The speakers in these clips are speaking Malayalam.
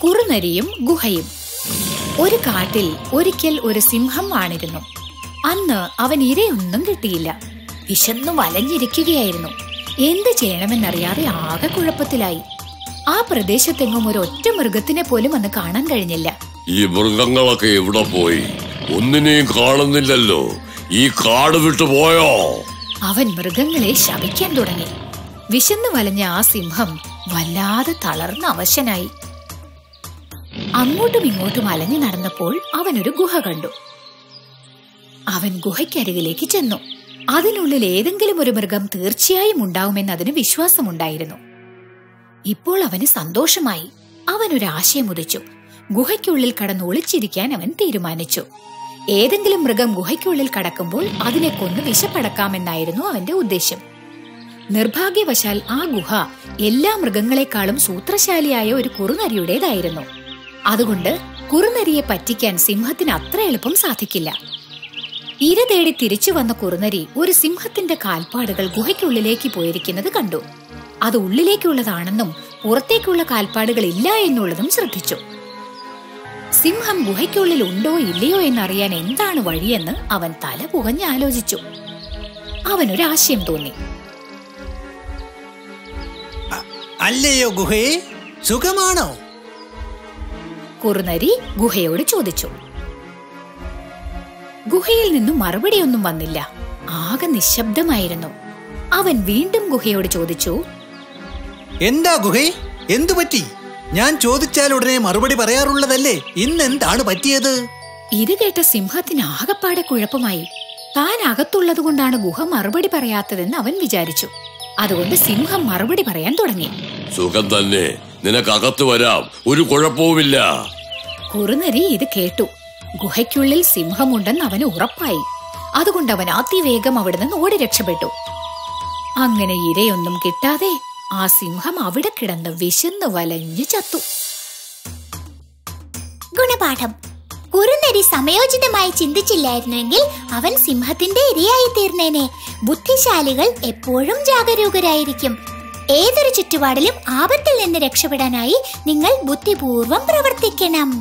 കുറുനരിയും ഗുഹയും ഒരു കാട്ടിൽ ഒരിക്കൽ ഒരു സിംഹം വാണിരുന്നു അന്ന് അവൻ ഇരയൊന്നും കിട്ടിയില്ല വിശന്നു വലഞ്ഞിരിക്കുകയായിരുന്നു എന്ത് ചെയ്യണമെന്നറിയാതെ ആകെ കുഴപ്പത്തിലായി ആ പ്രദേശത്തെങ്ങും ഒരു ഒറ്റ മൃഗത്തിനെ പോലും അന്ന് കാണാൻ കഴിഞ്ഞില്ല ഈ മൃഗങ്ങളൊക്കെ എവിടെ പോയി ഒന്നിനെയും കാണുന്നില്ലല്ലോ ഈ കാട് വിട്ടു പോയോ അവൻ മൃഗങ്ങളെ ശപിക്കാൻ തുടങ്ങി വിശന്നു വലഞ്ഞ ആ സിംഹം വല്ലാതെ തളർന്ന അവശനായി അങ്ങോട്ടും ഇങ്ങോട്ടും അലഞ്ഞു നടന്നപ്പോൾ അവനൊരു ഗുഹ കണ്ടു അവൻ ഗുഹയ്ക്കരികിലേക്ക് ചെന്നു അതിനുള്ളിൽ ഏതെങ്കിലും ഒരു മൃഗം തീർച്ചയായും ഉണ്ടാവുമെന്ന് അതിന് വിശ്വാസമുണ്ടായിരുന്നു ഇപ്പോൾ അവന് സന്തോഷമായി അവനൊരു ആശയം ഉദിച്ചു ഗുഹയ്ക്കുള്ളിൽ കടന്ന് ഒളിച്ചിരിക്കാൻ അവൻ തീരുമാനിച്ചു ഏതെങ്കിലും മൃഗം ഗുഹയ്ക്കുള്ളിൽ കടക്കുമ്പോൾ അതിനെ കൊന്ന് വിശപ്പടക്കാമെന്നായിരുന്നു അവന്റെ ഉദ്ദേശം നിർഭാഗ്യവശാൽ ആ ഗുഹ എല്ലാ മൃഗങ്ങളെക്കാളും സൂത്രശാലിയായ ഒരു കുറുനരിയുടേതായിരുന്നു അതുകൊണ്ട് കുറുനരിയെ പറ്റിക്കാൻ സിംഹത്തിന് അത്ര എളുപ്പം സാധിക്കില്ല ഇര തേടി തിരിച്ചു വന്ന കുറുനരി ഒരു സിംഹത്തിന്റെ കാൽപ്പാടുകൾ ഗുഹയ്ക്കുള്ളിലേക്ക് പോയിരിക്കുന്നത് കണ്ടു അത് ഉള്ളിലേക്കുള്ളതാണെന്നും പുറത്തേക്കുള്ള കാൽപ്പാടുകൾ ഇല്ല എന്നുള്ളതും ശ്രദ്ധിച്ചു സിംഹം ഗുഹയ്ക്കുള്ളിൽ ഉണ്ടോ ഇല്ലയോ എന്നറിയാൻ എന്താണ് വഴിയെന്ന് അവൻ തല പുകഞ്ഞ് ആലോചിച്ചു അവനൊരാശയം തോന്നി അല്ലയോ ഗുഹയെ സുഖമാണോ കുറുനരി ഗുഹയോട് ചോദിച്ചു ഗുഹയിൽ നിന്നും മറുപടിയൊന്നും വന്നില്ല ആകെ നിശബ്ദമായിരുന്നു അവൻ വീണ്ടും ഗുഹയോട് ചോദിച്ചു എന്താ ഗുഹേ എന്തു പറ്റി ഞാൻ ചോദിച്ചാൽ ഉടനെ മറുപടി പറയാറുള്ളതല്ലേ ഇന്ന് എന്താണ് പറ്റിയത് ഇത് കേട്ട സിംഹത്തിന് ആകപ്പാടെ കുഴപ്പമായി താൻ അകത്തുള്ളതുകൊണ്ടാണ് ഗുഹ മറുപടി പറയാത്തതെന്ന് അവൻ വിചാരിച്ചു അതുകൊണ്ട് സിംഹം മറുപടി പറയാൻ തുടങ്ങി സുഖം തന്നെ നിനക്കകത്ത് വരാം ഒരു കുഴപ്പവുമില്ല കുറുനരി ഇത് കേട്ടു ഗുഹയ്ക്കുള്ളിൽ സിംഹമുണ്ടെന്ന് അവന് ഉറപ്പായി അതുകൊണ്ട് അവൻ അതിവേഗം അവിടെ നിന്ന് ഓടി രക്ഷപ്പെട്ടു അങ്ങനെ ഇരയൊന്നും കിട്ടാതെ ആ സിംഹം അവിടെ കിടന്ന് വിശന്ന് വലഞ്ഞു ചത്തു ഗുണപാഠം കുറുനരി സമയോചിതമായി ചിന്തിച്ചില്ലായിരുന്നുവെങ്കിൽ അവൻ സിംഹത്തിന്റെ ഇരയായി തീർന്നേനെ ബുദ്ധിശാലികൾ എപ്പോഴും ജാഗരൂകരായിരിക്കും ഏതൊരു ചുറ്റുപാടിലും ആപത്തിൽ നിന്ന് രക്ഷപ്പെടാനായി നിങ്ങൾ ബുദ്ധിപൂർവം പ്രവർത്തിക്കണം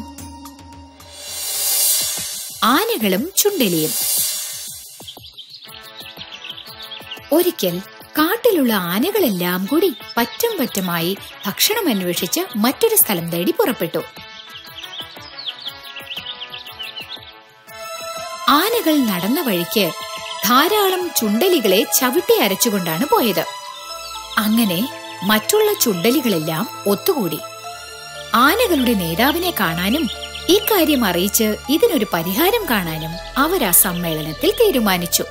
ആനകളും ചുണ്ടലിയും ഒരിക്കൽ കാട്ടിലുള്ള ആനകളെല്ലാം കൂടി പറ്റം പറ്റമായി ഭക്ഷണം അന്വേഷിച്ച് മറ്റൊരു സ്ഥലം തേടി പുറപ്പെട്ടു ആനകൾ നടന്ന വഴിക്ക് ധാരാളം ചുണ്ടലികളെ ചവിട്ടി അരച്ചുകൊണ്ടാണ് പോയത് അങ്ങനെ മറ്റുള്ള ചുണ്ടലികളെല്ലാം ഒത്തുകൂടി ആനകളുടെ നേതാവിനെ കാണാനും ഇക്കാര്യം അറിയിച്ച് ഇതിനൊരു പരിഹാരം കാണാനും അവർ ആ സമ്മേളനത്തിൽ തീരുമാനിച്ചു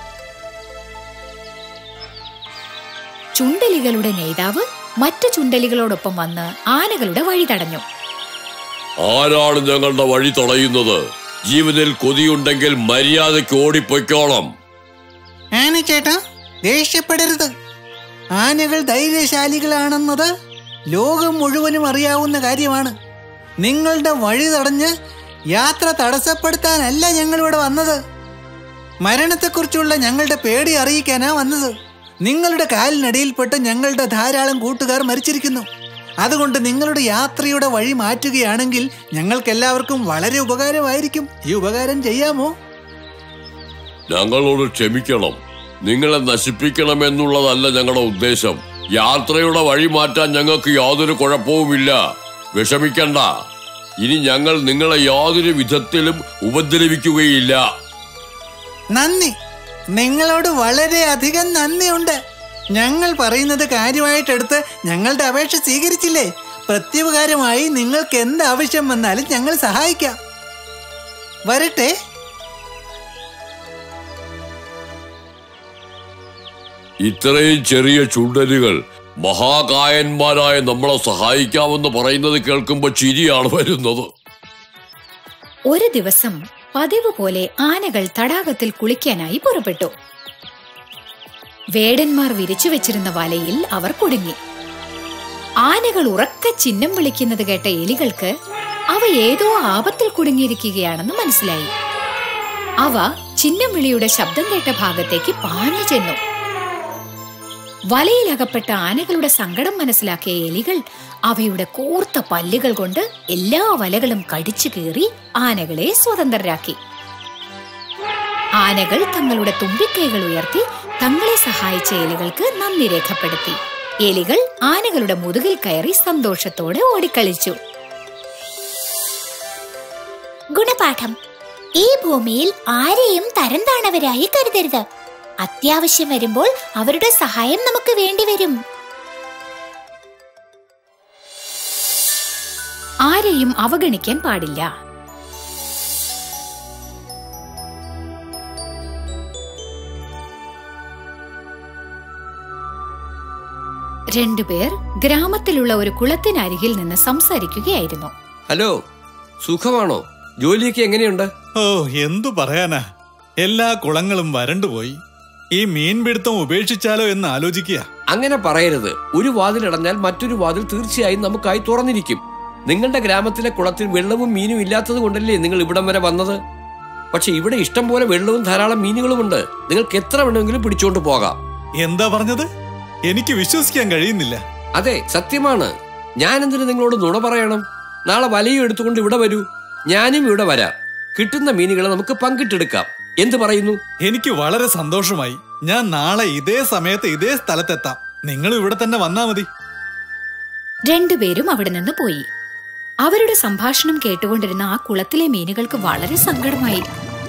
ചുണ്ടലികളുടെ നേതാവ് മറ്റു ചുണ്ടലികളോടൊപ്പം വന്ന് ആനകളുടെ വഴി തടഞ്ഞു ആരാണ് ഞങ്ങളുടെ വഴി തടയുന്നത് ജീവനിൽ കൊതിയുണ്ടെങ്കിൽ മര്യാദയ്ക്ക് ഓടിപ്പൊയ്ക്കോണം ആനച്ചേട്ടാ ദേഷ്യപ്പെടരുത് ആനകൾ ധൈര്യശാലികളാണെന്നത് ലോകം മുഴുവനും അറിയാവുന്ന കാര്യമാണ് നിങ്ങളുടെ വഴി തടഞ്ഞ് യാത്ര തടസ്സപ്പെടുത്താനല്ല ഞങ്ങളിവിടെ വന്നത് മരണത്തെക്കുറിച്ചുള്ള ഞങ്ങളുടെ പേടി അറിയിക്കാനാ വന്നത് നിങ്ങളുടെ കാലിനടിയിൽപ്പെട്ട് ഞങ്ങളുടെ ധാരാളം കൂട്ടുകാർ മരിച്ചിരിക്കുന്നു അതുകൊണ്ട് നിങ്ങളുടെ യാത്രയുടെ വഴി മാറ്റുകയാണെങ്കിൽ ഞങ്ങൾക്കെല്ലാവർക്കും വളരെ ഉപകാരമായിരിക്കും ഈ ഉപകാരം ചെയ്യാമോ ഞങ്ങളോട് ക്ഷമിക്കണം നിങ്ങളെ നശിപ്പിക്കണമെന്നുള്ളതല്ല ഞങ്ങളുടെ ഉദ്ദേശം യാത്രയുടെ വഴി മാറ്റാൻ ഞങ്ങൾക്ക് യാതൊരു കുഴപ്പവുമില്ല വിഷമിക്കണ്ട ഇനി ഞങ്ങൾ നിങ്ങളെ യാതൊരു വിധത്തിലും ഉപദ്രവിക്കുകയില്ല നന്ദി നിങ്ങളോട് വളരെയധികം നന്ദിയുണ്ട് ഞങ്ങൾ പറയുന്നത് കാര്യമായിട്ടെടുത്ത് ഞങ്ങളുടെ അപേക്ഷ സ്വീകരിച്ചില്ലേ പ്രത്യുപകാരമായി നിങ്ങൾക്ക് എന്ത് ആവശ്യം വന്നാലും ഞങ്ങൾ സഹായിക്കാം വരട്ടെ ഇത്രയും ചെറിയ ചുണ്ടലുകൾ മഹാകായന്മാരായ നമ്മളെ സഹായിക്കാമെന്ന് പറയുന്നത് കേൾക്കുമ്പോൾ ചിരിയാണ് വരുന്നത് ഒരു ദിവസം പതിവ് പോലെ ആനകൾ തടാകത്തിൽ കുളിക്കാനായി പുറപ്പെട്ടു വേടന്മാർ വിരിച്ചു വെച്ചിരുന്ന വലയിൽ അവർ കുടുങ്ങി ആനകൾ ഉറക്ക ചിഹ്നം വിളിക്കുന്നത് കേട്ട എലികൾക്ക് അവ ഏതോ ആപത്തിൽ കുടുങ്ങിയിരിക്കുകയാണെന്ന് മനസ്സിലായി അവ ചിഹ്നം വിളിയുടെ ശബ്ദം കേട്ട ഭാഗത്തേക്ക് പാഞ്ഞു ചെന്നു വലയിലകപ്പെട്ട ആനകളുടെ സങ്കടം മനസ്സിലാക്കിയ എലികൾ അവയുടെ കൂർത്ത പല്ലുകൾ കൊണ്ട് എല്ലാ വലകളും കടിച്ചു കീറി ആനകളെ സ്വതന്ത്രരാക്കി ആനകൾ തങ്ങളുടെ തുമ്പിക്കൈകൾ ഉയർത്തി തങ്ങളെ സഹായിച്ച എലികൾക്ക് നന്ദി രേഖപ്പെടുത്തി എലികൾ ആനകളുടെ മുതുകിൽ കയറി സന്തോഷത്തോടെ ഓടിക്കളിച്ചു ഗുണപാഠം ഈ ഭൂമിയിൽ ആരെയും തരം താണവരായി കരുതരുത് അത്യാവശ്യം വരുമ്പോൾ അവരുടെ സഹായം നമുക്ക് വേണ്ടിവരും ആരെയും അവഗണിക്കാൻ പാടില്ല രണ്ടുപേർ ഗ്രാമത്തിലുള്ള ഒരു കുളത്തിനരികിൽ നിന്ന് സംസാരിക്കുകയായിരുന്നു ഹലോ സുഖമാണോ ജോലിയൊക്കെ എങ്ങനെയുണ്ട് ഓ എന്തു പറയാനാ എല്ലാ കുളങ്ങളും വരണ്ടുപോയി ഈ മീൻപിടുത്തം ഉപേക്ഷിച്ചാലോ എന്ന് ആലോചിക്കുക അങ്ങനെ പറയരുത് ഒരു വാതിലടഞ്ഞാൽ മറ്റൊരു വാതിൽ തീർച്ചയായും നമുക്കായി തുറന്നിരിക്കും നിങ്ങളുടെ ഗ്രാമത്തിലെ കുളത്തിൽ വെള്ളവും മീനും ഇല്ലാത്തത് കൊണ്ടല്ലേ നിങ്ങൾ ഇവിടം വരെ വന്നത് പക്ഷെ ഇവിടെ ഇഷ്ടം പോലെ വെള്ളവും ധാരാളം മീനുകളുമുണ്ട് നിങ്ങൾക്ക് എത്ര വേണമെങ്കിലും പിടിച്ചുകൊണ്ട് പോകാം എന്താ പറഞ്ഞത് എനിക്ക് വിശ്വസിക്കാൻ കഴിയുന്നില്ല അതെ സത്യമാണ് ഞാൻ എന്തിനു നിങ്ങളോട് നുണ പറയണം നാളെ വലയും എടുത്തുകൊണ്ട് ഇവിടെ വരൂ ഞാനും ഇവിടെ വരാം കിട്ടുന്ന മീനുകളെ നമുക്ക് പങ്കിട്ടെടുക്കാം എന്ത് പറയുന്നു എനിക്ക് വളരെ സന്തോഷമായി ഞാൻ നാളെ ഇതേ സമയത്ത് ഇതേ സ്ഥലത്തെത്താം നിങ്ങൾ ഇവിടെ തന്നെ വന്നാ മതി രണ്ടുപേരും അവിടെ നിന്ന് പോയി അവരുടെ സംഭാഷണം കേട്ടുകൊണ്ടിരുന്ന ആ കുളത്തിലെ മീനുകൾക്ക് വളരെ സങ്കടമായി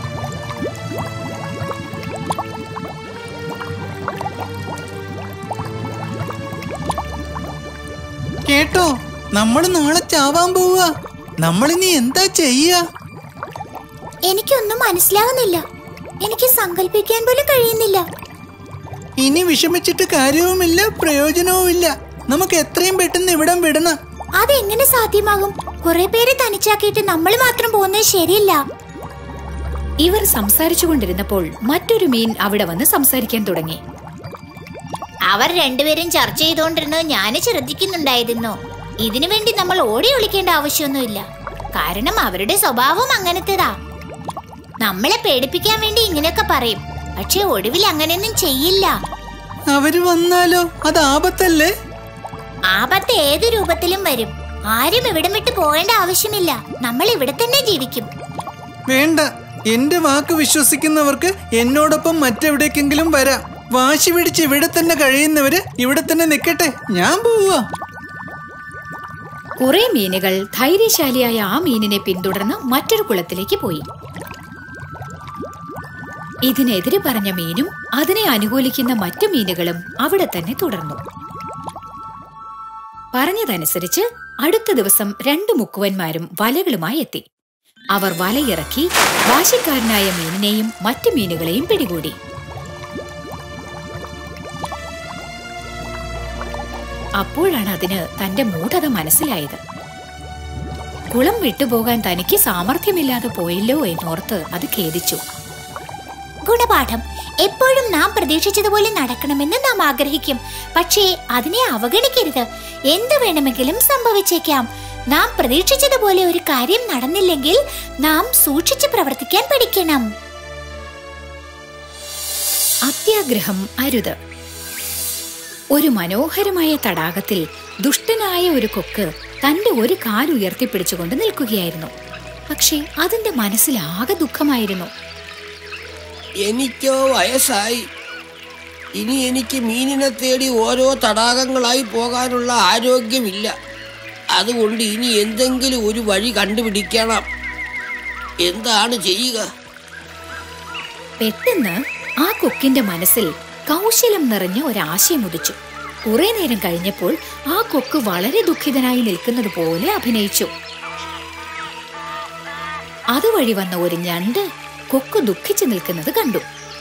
കേട്ടോ നമ്മൾ നാളെ ചാവാൻ പോവുക നമ്മളിനി എന്താ ചെയ്യാ എനിക്കൊന്നും മനസ്സിലാകുന്നില്ല എനിക്ക് സങ്കല്പിക്കാൻ പോലും കഴിയുന്നില്ല ഇനി വിഷമിച്ചിട്ട് കാര്യവുമില്ല പ്രയോജനവുമില്ല നമുക്ക് എത്രയും പെട്ടെന്ന് ഇവിടം വിടണം അതെങ്ങനെ സാധ്യമാകും കുറെ പേരെ തനിച്ചാക്കിയിട്ട് നമ്മൾ മാത്രം പോകുന്നത് ശരിയല്ല ഇവർ സംസാരിച്ചുകൊണ്ടിരുന്നപ്പോൾ മറ്റൊരു മീൻ അവിടെ വന്ന് സംസാരിക്കാൻ തുടങ്ങി അവർ രണ്ടുപേരും ചർച്ച ചെയ്തുകൊണ്ടിരുന്നത് ഞാൻ ശ്രദ്ധിക്കുന്നുണ്ടായിരുന്നു ഇതിനു വേണ്ടി നമ്മൾ ഓടി ഒളിക്കേണ്ട ആവശ്യമൊന്നുമില്ല കാരണം അവരുടെ സ്വഭാവം അങ്ങനത്തേതാ നമ്മളെ പേടിപ്പിക്കാൻ വേണ്ടി ഇങ്ങനെയൊക്കെ പറയും പക്ഷെ ഒടുവിൽ അങ്ങനെയൊന്നും ചെയ്യില്ല അവര് വന്നാലോ അത് ആപത്തല്ലേ ആപത്ത് ഏതു രൂപത്തിലും വരും ആരും ഇവിടം വിട്ട് പോകേണ്ട ആവശ്യമില്ല നമ്മൾ ഇവിടെ തന്നെ ജീവിക്കും വേണ്ട എന്റെ വാക്ക് വിശ്വസിക്കുന്നവർക്ക് എന്നോടൊപ്പം മറ്റെവിടേക്കെങ്കിലും വരാം വാശി പിടിച്ച് ഇവിടെ തന്നെ കഴിയുന്നവര് ഇവിടെ തന്നെ നിൽക്കട്ടെ ഞാൻ പോവുക കുറെ മീനുകൾ ധൈര്യശാലിയായ ആ മീനിനെ പിന്തുടർന്ന് മറ്റൊരു കുളത്തിലേക്ക് പോയി ഇതിനെതിരെ പറഞ്ഞ മീനും അതിനെ അനുകൂലിക്കുന്ന മറ്റു മീനുകളും അവിടെ തന്നെ തുടർന്നു പറഞ്ഞതനുസരിച്ച് അടുത്ത ദിവസം രണ്ടു മുക്കുവന്മാരും വലകളുമായി എത്തി അവർ വലയിറക്കി വാശിക്കാരനായ മീനിനെയും മറ്റു മീനുകളെയും പിടികൂടി അപ്പോഴാണ് അതിന് തന്റെ മൂഢത മനസ്സിലായത് കുളം വിട്ടുപോകാൻ തനിക്ക് സാമർഥ്യമില്ലാതെ പോയല്ലോ എന്നോർത്ത് അത് ഖേദിച്ചു ഗുണപാഠം എപ്പോഴും നാം പ്രതീക്ഷിച്ചതുപോലെ നടക്കണമെന്ന് നാം ആഗ്രഹിക്കും പക്ഷേ അതിനെ അവഗണിക്കരുത് എന്ത് വേണമെങ്കിലും സംഭവിച്ചേക്കാം നാം പ്രതീക്ഷിച്ചതുപോലെ ഒരു കാര്യം നടന്നില്ലെങ്കിൽ നാം സൂക്ഷിച്ച് പ്രവർത്തിക്കാൻ പഠിക്കണം അത്യാഗ്രഹം അരുത് ഒരു മനോഹരമായ തടാകത്തിൽ ദുഷ്ടനായ ഒരു കൊക്ക് തന്റെ ഒരു കാൽ ഉയർത്തിപ്പിടിച്ചുകൊണ്ട് നിൽക്കുകയായിരുന്നു പക്ഷേ അതിന്റെ മനസ്സിൽ ആകെ ദുഃഖമായിരുന്നു എനിക്കോ വയസ്സായി ഇനി എനിക്ക് മീനിനെ തേടി ഓരോ തടാകങ്ങളായി പോകാനുള്ള ആരോഗ്യമില്ല അതുകൊണ്ട് ഇനി എന്തെങ്കിലും ഒരു വഴി കണ്ടുപിടിക്കണം എന്താണ് ചെയ്യുക പെട്ടെന്ന് ആ കൊക്കിന്റെ മനസ്സിൽ കൗശലം നിറഞ്ഞ ഒരാശയം ഉദിച്ചു കുറെ നേരം കഴിഞ്ഞപ്പോൾ ആ കൊക്ക് വളരെ ദുഃഖിതനായി നിൽക്കുന്നത് പോലെ അഭിനയിച്ചു അതുവഴി വന്ന ഒരു ഞണ്ട് കൊക്ക് ദുഃഖിച്ചു നിൽക്കുന്നത് കണ്ടു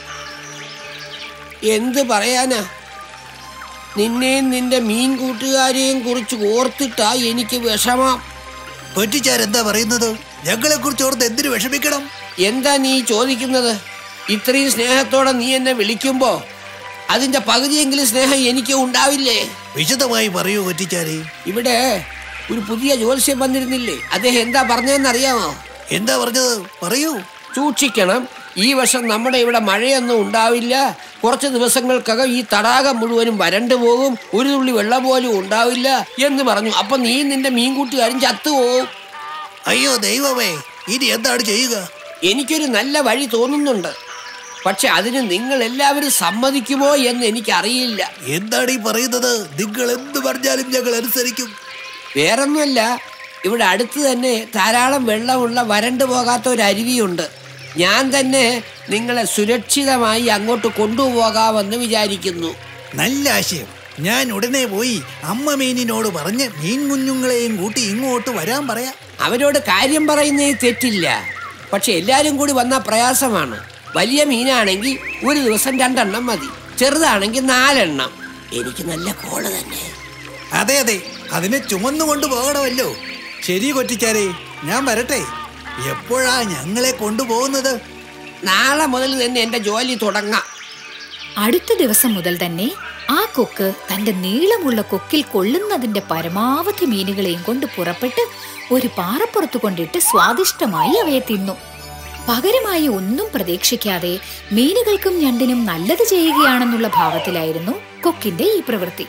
എന്ത് പറയാനാ നിന്നെയും നിന്റെ മീൻ കൂട്ടുകാരെയും കുറിച്ച് ഓർത്തിട്ടാ എനിക്ക് വിഷമം കൊറ്റിച്ചാരെന്താ പറയുന്നത് ഞങ്ങളെ കുറിച്ച് ഓർത്ത് എന്തിനു വിഷമിക്കണം എന്താ നീ ചോദിക്കുന്നത് ഇത്രയും സ്നേഹത്തോടെ നീ എന്നെ വിളിക്കുമ്പോ അതിന്റെ പകുതിയെങ്കിലും സ്നേഹം എനിക്ക് ഉണ്ടാവില്ലേ വിശദമായി പറയൂ കൊറ്റിച്ചാരെ ഇവിടെ ഒരു പുതിയ ജ്യോത്സ്യം വന്നിരുന്നില്ലേ അദ്ദേഹം എന്താ പറഞ്ഞതെന്ന് അറിയാമോ എന്താ പറഞ്ഞത് പറയൂ സൂക്ഷിക്കണം ഈ വർഷം നമ്മുടെ ഇവിടെ മഴയൊന്നും ഉണ്ടാവില്ല കുറച്ച് ദിവസങ്ങൾക്കകം ഈ തടാകം മുഴുവനും വരണ്ടു പോകും ഒരു തുള്ളി വെള്ളം പോലും ഉണ്ടാവില്ല എന്ന് പറഞ്ഞു അപ്പൊ നീ നിന്റെ മീൻകൂട്ടുകാരും ചത്തുപോകും അയ്യോ ദൈവമേ ഇനി എന്താണ് ചെയ്യുക എനിക്കൊരു നല്ല വഴി തോന്നുന്നുണ്ട് പക്ഷെ അതിന് നിങ്ങൾ എല്ലാവരും സമ്മതിക്കുമോ എന്ന് എനിക്കറിയില്ല എന്താണ് ഈ പറയുന്നത് നിങ്ങൾ എന്ത് പറഞ്ഞാലും ഞങ്ങൾ അനുസരിക്കും വേറൊന്നുമല്ല ഇവിടെ അടുത്ത് തന്നെ ധാരാളം വെള്ളമുള്ള വരണ്ടു പോകാത്ത ഒരു അരുവിയുണ്ട് ഞാൻ തന്നെ നിങ്ങളെ സുരക്ഷിതമായി അങ്ങോട്ട് കൊണ്ടുപോകാമെന്ന് വിചാരിക്കുന്നു നല്ല ആശയം ഞാൻ ഉടനെ പോയി അമ്മ മീനിനോട് പറഞ്ഞ് മീൻ കുഞ്ഞുങ്ങളെയും കൂട്ടി ഇങ്ങോട്ട് വരാൻ പറയാം അവരോട് കാര്യം പറയുന്നതിൽ തെറ്റില്ല പക്ഷെ എല്ലാരും കൂടി വന്ന പ്രയാസമാണ് വലിയ മീനാണെങ്കിൽ ഒരു ദിവസം രണ്ടെണ്ണം മതി ചെറുതാണെങ്കിൽ നാലെണ്ണം എനിക്ക് നല്ല കോള് തന്നെ അതെ അതെ അതിനെ ചുമന്നുകൊണ്ട് പോകണമല്ലോ ശരി കൊറ്റിച്ചാരേ ഞാൻ വരട്ടെ എപ്പോഴാ ഞങ്ങളെ കൊണ്ടുപോകുന്നത് നാളെ മുതൽ തന്നെ എന്റെ ജോലി തുടങ്ങാം അടുത്ത ദിവസം മുതൽ തന്നെ ആ കൊക്ക് തന്റെ നീളമുള്ള കൊക്കിൽ കൊള്ളുന്നതിന്റെ പരമാവധി മീനുകളെയും കൊണ്ട് പുറപ്പെട്ട് ഒരു പാറപ്പുറത്ത് കൊണ്ടിട്ട് സ്വാദിഷ്ടമായി അവയെ തിന്നു പകരമായി ഒന്നും പ്രതീക്ഷിക്കാതെ മീനുകൾക്കും ഞണ്ടിനും നല്ലത് ചെയ്യുകയാണെന്നുള്ള ഭാവത്തിലായിരുന്നു കൊക്കിന്റെ ഈ പ്രവൃത്തി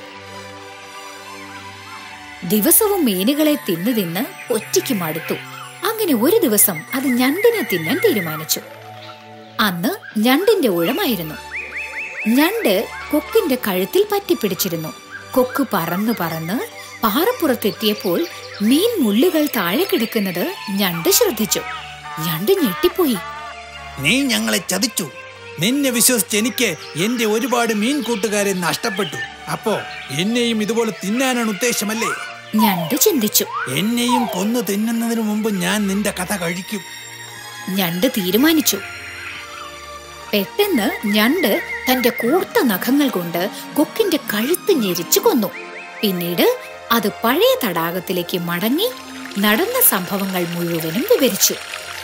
ദിവസവും മീനുകളെ തിന്ന് തിന്ന് ഒറ്റയ്ക്ക് മടുത്തു അങ്ങനെ ഒരു ദിവസം അത് ഞണ്ടിനെ തിന്നാൻ തീരുമാനിച്ചു അന്ന് ഞണ്ടിന്റെ ഊഴമായിരുന്നു ഞണ്ട് കൊക്കിന്റെ കഴുത്തിൽ പറ്റിപ്പിടിച്ചിരുന്നു കൊക്ക് പറന്നു പറന്ന് പാറപ്പുറത്തെത്തിയപ്പോൾ മീൻ മുള്ളുകൾ താഴെ കിടക്കുന്നത് ഞണ്ട് ശ്രദ്ധിച്ചു ഞണ്ട് ഞെട്ടിപ്പോയി നീ ഞങ്ങളെ ചതിച്ചു നിന്നെ വിശ്വസിച്ച് എനിക്ക് എന്റെ ഒരുപാട് മീൻ കൂട്ടുകാരെ നഷ്ടപ്പെട്ടു അപ്പോ എന്നെയും ഇതുപോലെ തിന്നാനാണ് ഉദ്ദേശമല്ലേ ഞണ്ട് ചിന്തിച്ചു എന്നെയും കൊന്നു തിന്നുന്നതിന് മുമ്പ് ഞാൻ നിന്റെ കഥ കഴിക്കും ഞണ്ട് തീരുമാനിച്ചു പെട്ടെന്ന് ഞണ്ട് തന്റെ കൂർത്ത നഖങ്ങൾ കൊണ്ട് കൊക്കിന്റെ കഴുത്ത് ഞെരിച്ചു കൊന്നു പിന്നീട് അത് പഴയ തടാകത്തിലേക്ക് മടങ്ങി നടന്ന സംഭവങ്ങൾ മുഴുവനും വിവരിച്ചു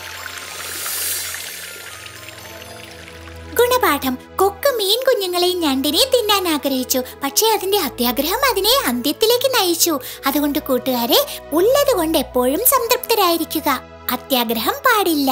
ഗുണപാഠം കൊക്ക് മീൻ കുഞ്ഞുങ്ങളെയും ഞണ്ടിനെ തിന്നാൻ ആഗ്രഹിച്ചു പക്ഷേ അതിന്റെ അത്യാഗ്രഹം അതിനെ അന്ത്യത്തിലേക്ക് നയിച്ചു അതുകൊണ്ട് കൂട്ടുകാരെ ഉള്ളത് കൊണ്ട് എപ്പോഴും സംതൃപ്തരായിരിക്കുക അത്യാഗ്രഹം പാടില്ല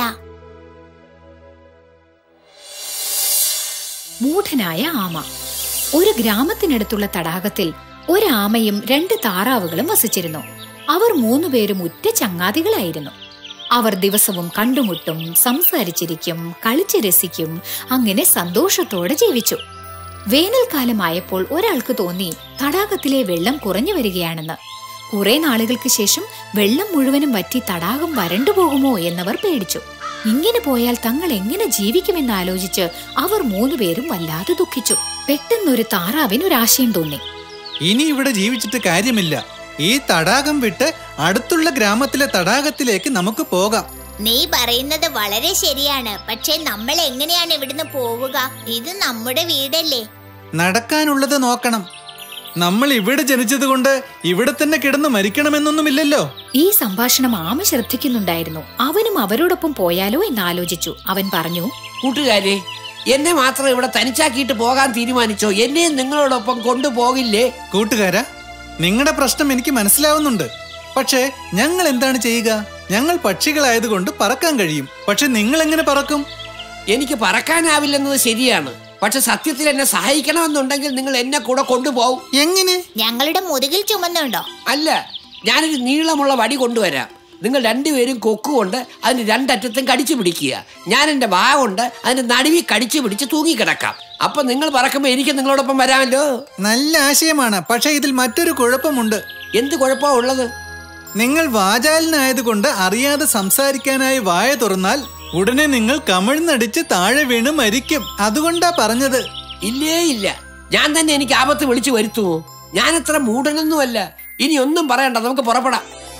മൂഢനായ ആമ ഒരു ഗ്രാമത്തിനടുത്തുള്ള തടാകത്തിൽ ഒരു ആമയും രണ്ട് താറാവുകളും വസിച്ചിരുന്നു അവർ മൂന്നുപേരും ഉറ്റ ചങ്ങാതികളായിരുന്നു അവർ ദിവസവും കണ്ടുമുട്ടും സംസാരിച്ചിരിക്കും കളിച്ച് രസിക്കും അങ്ങനെ സന്തോഷത്തോടെ ജീവിച്ചു വേനൽക്കാലമായപ്പോൾ ഒരാൾക്ക് തോന്നി തടാകത്തിലെ വെള്ളം കുറഞ്ഞു വരികയാണെന്ന് കുറെ നാളുകൾക്ക് ശേഷം വെള്ളം മുഴുവനും വറ്റി തടാകം വരണ്ടു പോകുമോ എന്നവർ പേടിച്ചു ഇങ്ങനെ പോയാൽ തങ്ങൾ എങ്ങനെ ജീവിക്കുമെന്ന് ആലോചിച്ച് അവർ മൂന്നുപേരും വല്ലാതെ ദുഃഖിച്ചു പെട്ടെന്നൊരു താറാവിന് ഒരാശയം തോന്നി ഇനി ഇവിടെ ജീവിച്ചിട്ട് കാര്യമില്ല ഈ തടാകം വിട്ട് അടുത്തുള്ള ഗ്രാമത്തിലെ തടാകത്തിലേക്ക് നമുക്ക് പോകാം നീ പറയുന്നത് വളരെ ശരിയാണ് പക്ഷേ നമ്മൾ എങ്ങനെയാണ് ഇവിടുന്ന് പോവുക ഇത് നമ്മുടെ വീടല്ലേ നടക്കാനുള്ളത് നോക്കണം നമ്മൾ ഇവിടെ ജനിച്ചതുകൊണ്ട് ഇവിടെ തന്നെ കിടന്ന് മരിക്കണമെന്നൊന്നുമില്ലല്ലോ ഈ സംഭാഷണം ആമ ശ്രദ്ധിക്കുന്നുണ്ടായിരുന്നു അവനും അവരോടൊപ്പം പോയാലോ എന്ന് ആലോചിച്ചു അവൻ പറഞ്ഞു കൂട്ടുകാരെ എന്നെ മാത്രം ഇവിടെ തനിച്ചാക്കിയിട്ട് പോകാൻ തീരുമാനിച്ചോ എന്നെയും നിങ്ങളോടൊപ്പം കൊണ്ടുപോകില്ലേ കൂട്ടുകാരാ നിങ്ങളുടെ പ്രശ്നം എനിക്ക് മനസ്സിലാവുന്നുണ്ട് പക്ഷേ ഞങ്ങൾ എന്താണ് ചെയ്യുക ഞങ്ങൾ പക്ഷികളായതുകൊണ്ട് പറക്കാൻ കഴിയും പക്ഷെ നിങ്ങൾ എങ്ങനെ പറക്കും എനിക്ക് പറക്കാനാവില്ലെന്നത് ശരിയാണ് പക്ഷെ സത്യത്തിൽ എന്നെ സഹായിക്കണമെന്നുണ്ടെങ്കിൽ നിങ്ങൾ എന്നെ കൂടെ കൊണ്ടുപോകും എങ്ങനെ ഞങ്ങളുടെ മുതുകിൽ ചുമന്നുണ്ടോ അല്ല ഞാനൊരു നീളമുള്ള വടി കൊണ്ടുവരാം നിങ്ങൾ രണ്ടുപേരും കൊക്കുകൊണ്ട് അതിന് രണ്ടറ്റത്തും കടിച്ചു പിടിക്കുക ഞാൻ എൻ്റെ വാ കൊണ്ട് അതിന് നടുവി കടിച്ചു പിടിച്ച് തൂങ്ങിക്കിടക്കാം അപ്പൊ നിങ്ങൾ പറക്കുമ്പോൾ എനിക്ക് നിങ്ങളോടൊപ്പം വരാമല്ലോ നല്ല ആശയമാണ് പക്ഷെ ഇതിൽ മറ്റൊരു കുഴപ്പമുണ്ട് എന്ത് കുഴപ്പമാ ഉള്ളത് നിങ്ങൾ വാചാലനായതുകൊണ്ട് അറിയാതെ സംസാരിക്കാനായി വായ തുറന്നാൽ ഉടനെ നിങ്ങൾ കമിഴ്ന്നടിച്ച് താഴെ വീണ് മരിക്കും അതുകൊണ്ടാ പറഞ്ഞത് ഇല്ലേ ഇല്ല ഞാൻ തന്നെ എനിക്ക് ആപത്ത് വിളിച്ചു വരുത്തുമോ ഞാൻ അത്ര മൂടനൊന്നുമല്ല ഇനി ഒന്നും പറയണ്ട നമുക്ക് പുറപ്പെടാം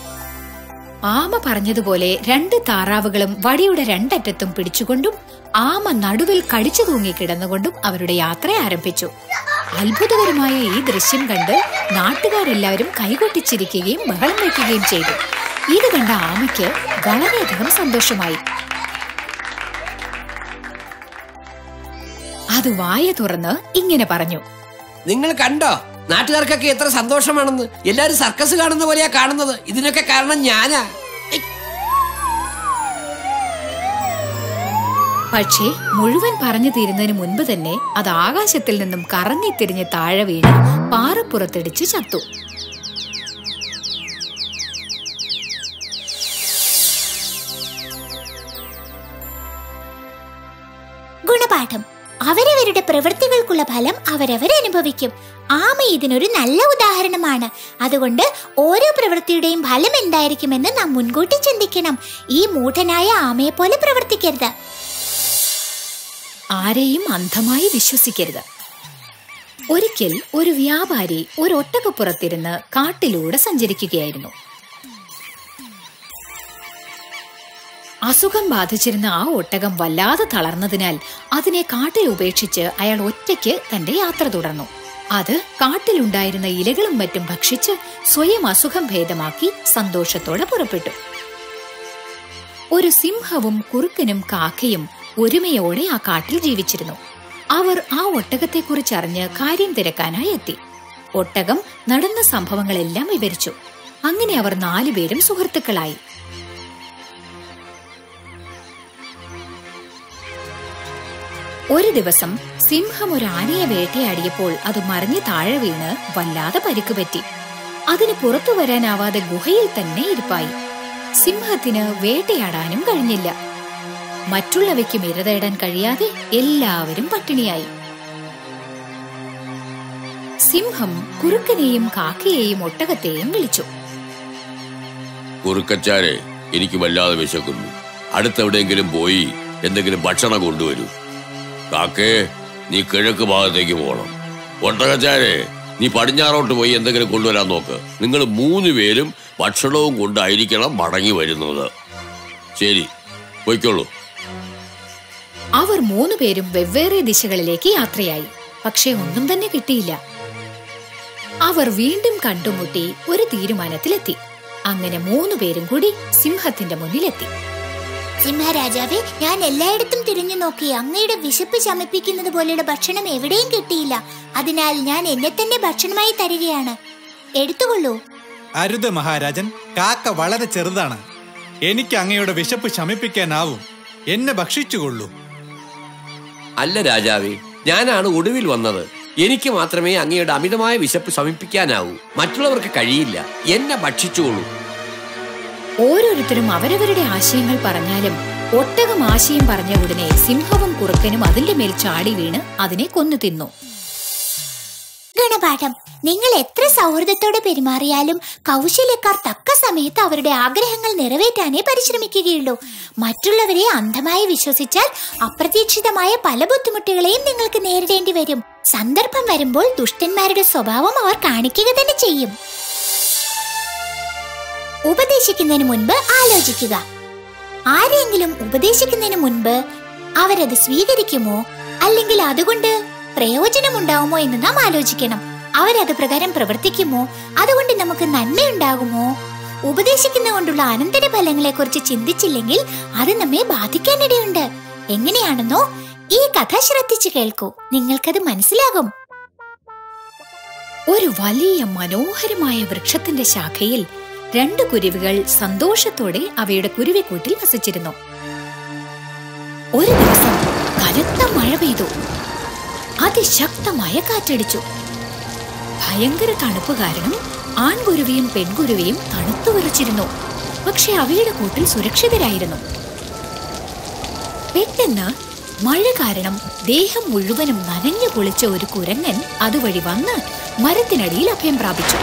ആമ പറഞ്ഞതുപോലെ രണ്ട് താറാവുകളും വടിയുടെ രണ്ടറ്റത്തും പിടിച്ചുകൊണ്ടും ആമ നടുവിൽ കടിച്ചു തൂങ്ങി കിടന്നുകൊണ്ടും അവരുടെ യാത്ര ആരംഭിച്ചു അത്ഭുതകരമായ ഈ ദൃശ്യം കണ്ട് നാട്ടുകാരെല്ലാവരും കൈകൊട്ടിച്ചിരിക്കുകയും ബഹളം വയ്ക്കുകയും ചെയ്തു ഇത് കണ്ട ആമയ്ക്ക് വളരെയധികം സന്തോഷമായി അത് വായ തുറന്ന് ഇങ്ങനെ പറഞ്ഞു നിങ്ങൾ കണ്ടോ നാട്ടുകാർക്കൊക്കെ എത്ര സന്തോഷമാണെന്ന് എല്ലാരും സർക്കസ് കാണുന്ന പോലെയാ കാണുന്നത് ഇതിനൊക്കെ കാരണം ഞാനാ പക്ഷേ മുഴുവൻ പറഞ്ഞു തീരുന്നതിന് മുൻപ് തന്നെ അത് ആകാശത്തിൽ നിന്നും കറങ്ങിത്തിരിഞ്ഞ് താഴെ വീണ് പാറപ്പുറത്തിടിച്ച് ചത്തു ഗുണപാഠം അവരവരുടെ പ്രവൃത്തികൾക്കുള്ള ഫലം അവരവർ അനുഭവിക്കും ആമ ഇതിനൊരു നല്ല ഉദാഹരണമാണ് അതുകൊണ്ട് ഓരോ പ്രവൃത്തിയുടെയും ഫലം എന്തായിരിക്കുമെന്ന് നാം മുൻകൂട്ടി ചിന്തിക്കണം ഈ മൂഢനായ ആമയെ പോലെ പ്രവർത്തിക്കരുത് ആരെയും അന്ധമായി വിശ്വസിക്കരുത് ഒരിക്കൽ ഒരു വ്യാപാരി ഒരു ഒട്ടകപ്പുറത്തിരുന്ന് കാട്ടിലൂടെ സഞ്ചരിക്കുകയായിരുന്നു അസുഖം ബാധിച്ചിരുന്ന ആ ഒട്ടകം വല്ലാതെ തളർന്നതിനാൽ അതിനെ കാട്ടിൽ ഉപേക്ഷിച്ച് അയാൾ ഒറ്റയ്ക്ക് തന്റെ യാത്ര തുടർന്നു അത് കാട്ടിലുണ്ടായിരുന്ന ഇലകളും മറ്റും ഭക്ഷിച്ച് സ്വയം അസുഖം ഭേദമാക്കി സന്തോഷത്തോടെ പുറപ്പെട്ടു ഒരു സിംഹവും കുറുക്കനും കാക്കയും ഒരുമയോടെ ആ കാട്ടിൽ ജീവിച്ചിരുന്നു അവർ ആ ഒട്ടകത്തെക്കുറിച്ചറിഞ്ഞ് കാര്യം തിരക്കാനായി എത്തി ഒട്ടകം നടന്ന സംഭവങ്ങളെല്ലാം വിവരിച്ചു അങ്ങനെ അവർ നാലുപേരും സുഹൃത്തുക്കളായി ഒരു ദിവസം സിംഹം ഒരു ആനയെ വേട്ടയാടിയപ്പോൾ അത് മറിഞ്ഞു താഴെ വീണ് വല്ലാതെ പരിക്ക് പറ്റി അതിന് പുറത്തു വരാനാവാതെ ഗുഹയിൽ തന്നെ ഇരിപ്പായി സിംഹത്തിന് വേട്ടയാടാനും കഴിഞ്ഞില്ല മറ്റുള്ളവയ്ക്കും ഇരതേടാൻ കഴിയാതെ എല്ലാവരും പട്ടിണിയായി സിംഹം കുറുക്കനെയും കാക്കയെയും ഒട്ടകത്തെയും വിളിച്ചു കുറുക്കച്ചാരെ എനിക്ക് വല്ലാതെ വിശക്കുന്നു അടുത്തെവിടെയെങ്കിലും പോയി എന്തെങ്കിലും ഭക്ഷണം കൊണ്ടുവരൂ കാക്കേ നീ കിഴക്ക് ഭാഗത്തേക്ക് പോകണം ഒട്ടകച്ചാരെ നീ പടിഞ്ഞാറോട്ട് പോയി എന്തെങ്കിലും കൊണ്ടുവരാൻ നോക്ക് നിങ്ങൾ മൂന്ന് പേരും ഭക്ഷണവും കൊണ്ടായിരിക്കണം മടങ്ങി വരുന്നത് ശരി പോയിക്കോളൂ അവർ മൂന്നുപേരും വെവ്വേറെ ദിശകളിലേക്ക് യാത്രയായി പക്ഷെ ഒന്നും തന്നെ കിട്ടിയില്ല അവർ വീണ്ടും കണ്ടുമുട്ടി ഒരു തീരുമാനത്തിലെത്തി അങ്ങനെ മൂന്നുപേരും കൂടി സിംഹത്തിന്റെ മുന്നിലെത്തി സിംഹരാജാവേ ഞാൻ എല്ലായിടത്തും തിരിഞ്ഞു നോക്കി അങ്ങയുടെ വിശപ്പ് ശമിപ്പിക്കുന്നത് പോലെയുള്ള ഭക്ഷണം എവിടെയും കിട്ടിയില്ല അതിനാൽ ഞാൻ എന്നെ തന്നെ ഭക്ഷണമായി തരികയാണ് എടുത്തുകൊള്ളൂ അരുത് മഹാരാജൻ കാക്ക വളരെ ചെറുതാണ് എനിക്ക് അങ്ങയുടെ വിശപ്പ് ശമിപ്പിക്കാനാവും എന്നെ ഭക്ഷിച്ചുകൊള്ളൂ അല്ല രാജാവേ ഞാനാണ് ഒടുവിൽ വന്നത് എനിക്ക് മാത്രമേ അങ്ങയുടെ അമിതമായ വിശപ്പ് ശമിപ്പിക്കാനാവൂ മറ്റുള്ളവർക്ക് കഴിയില്ല എന്നെ ഭക്ഷിച്ചുകൊള്ളൂ ഓരോരുത്തരും അവരവരുടെ ആശയങ്ങൾ പറഞ്ഞാലും ഒട്ടകം ആശയം പറഞ്ഞ ഉടനെ സിംഹവും കുറുക്കനും അതിന്റെ മേൽ ചാടി വീണ് അതിനെ കൊന്നു തിന്നു ഗുണപാഠം നിങ്ങൾ എത്ര സൗഹൃദത്തോടെ പെരുമാറിയാലും കൗശല്യക്കാർ തക്ക സമയത്ത് അവരുടെ ആഗ്രഹങ്ങൾ നിറവേറ്റാനേ പരിശ്രമിക്കുകയുള്ളൂ മറ്റുള്ളവരെ അന്ധമായി വിശ്വസിച്ചാൽ അപ്രതീക്ഷിതമായ പല ബുദ്ധിമുട്ടുകളെയും നിങ്ങൾക്ക് നേരിടേണ്ടി വരും സന്ദർഭം വരുമ്പോൾ ദുഷ്ടന്മാരുടെ സ്വഭാവം അവർ കാണിക്കുക തന്നെ ചെയ്യും ഉപദേശിക്കുന്നതിന് മുൻപ് ആലോചിക്കുക ആരെങ്കിലും ഉപദേശിക്കുന്നതിന് മുൻപ് അവരത് സ്വീകരിക്കുമോ അല്ലെങ്കിൽ അതുകൊണ്ട് പ്രയോജനമുണ്ടാവുമോ എന്ന് നാം ആലോചിക്കണം അവരത് പ്രകാരം പ്രവർത്തിക്കുമോ അതുകൊണ്ട് നമുക്ക് നന്മയുണ്ടാകുമോ ഉപദേശിക്കുന്ന കൊണ്ടുള്ള അനന്തര ഫലങ്ങളെ കുറിച്ച് ചിന്തിച്ചില്ലെങ്കിൽ അത് നമ്മെ ബാധിക്കാനിടയുണ്ട് എങ്ങനെയാണെന്നോ ഈ കഥ ശ്രദ്ധിച്ചു കേൾക്കൂ നിങ്ങൾക്കത് മനസ്സിലാകും ഒരു വലിയ മനോഹരമായ വൃക്ഷത്തിന്റെ ശാഖയിൽ രണ്ട് കുരുവികൾ സന്തോഷത്തോടെ അവയുടെ കുരുവിക്കൂട്ടിൽ വസിച്ചിരുന്നു ഒരു ദിവസം കനത്ത മഴ പെയ്തു അതിശക്തമായ കാറ്റടിച്ചു ഭയങ്കര തണുപ്പ് കാരണം ആൺകുരുവിയും പെൺകുരുവിയും തണുത്തു വിറച്ചിരുന്നു പക്ഷെ അവയുടെ കൂട്ടിൽ സുരക്ഷിതരായിരുന്നു പെട്ടെന്ന് മഴ കാരണം ദേഹം മുഴുവനും നനഞ്ഞു കുളിച്ച ഒരു കുരങ്ങൻ അതുവഴി വന്ന് മരത്തിനടിയിൽ അഭയം പ്രാപിച്ചു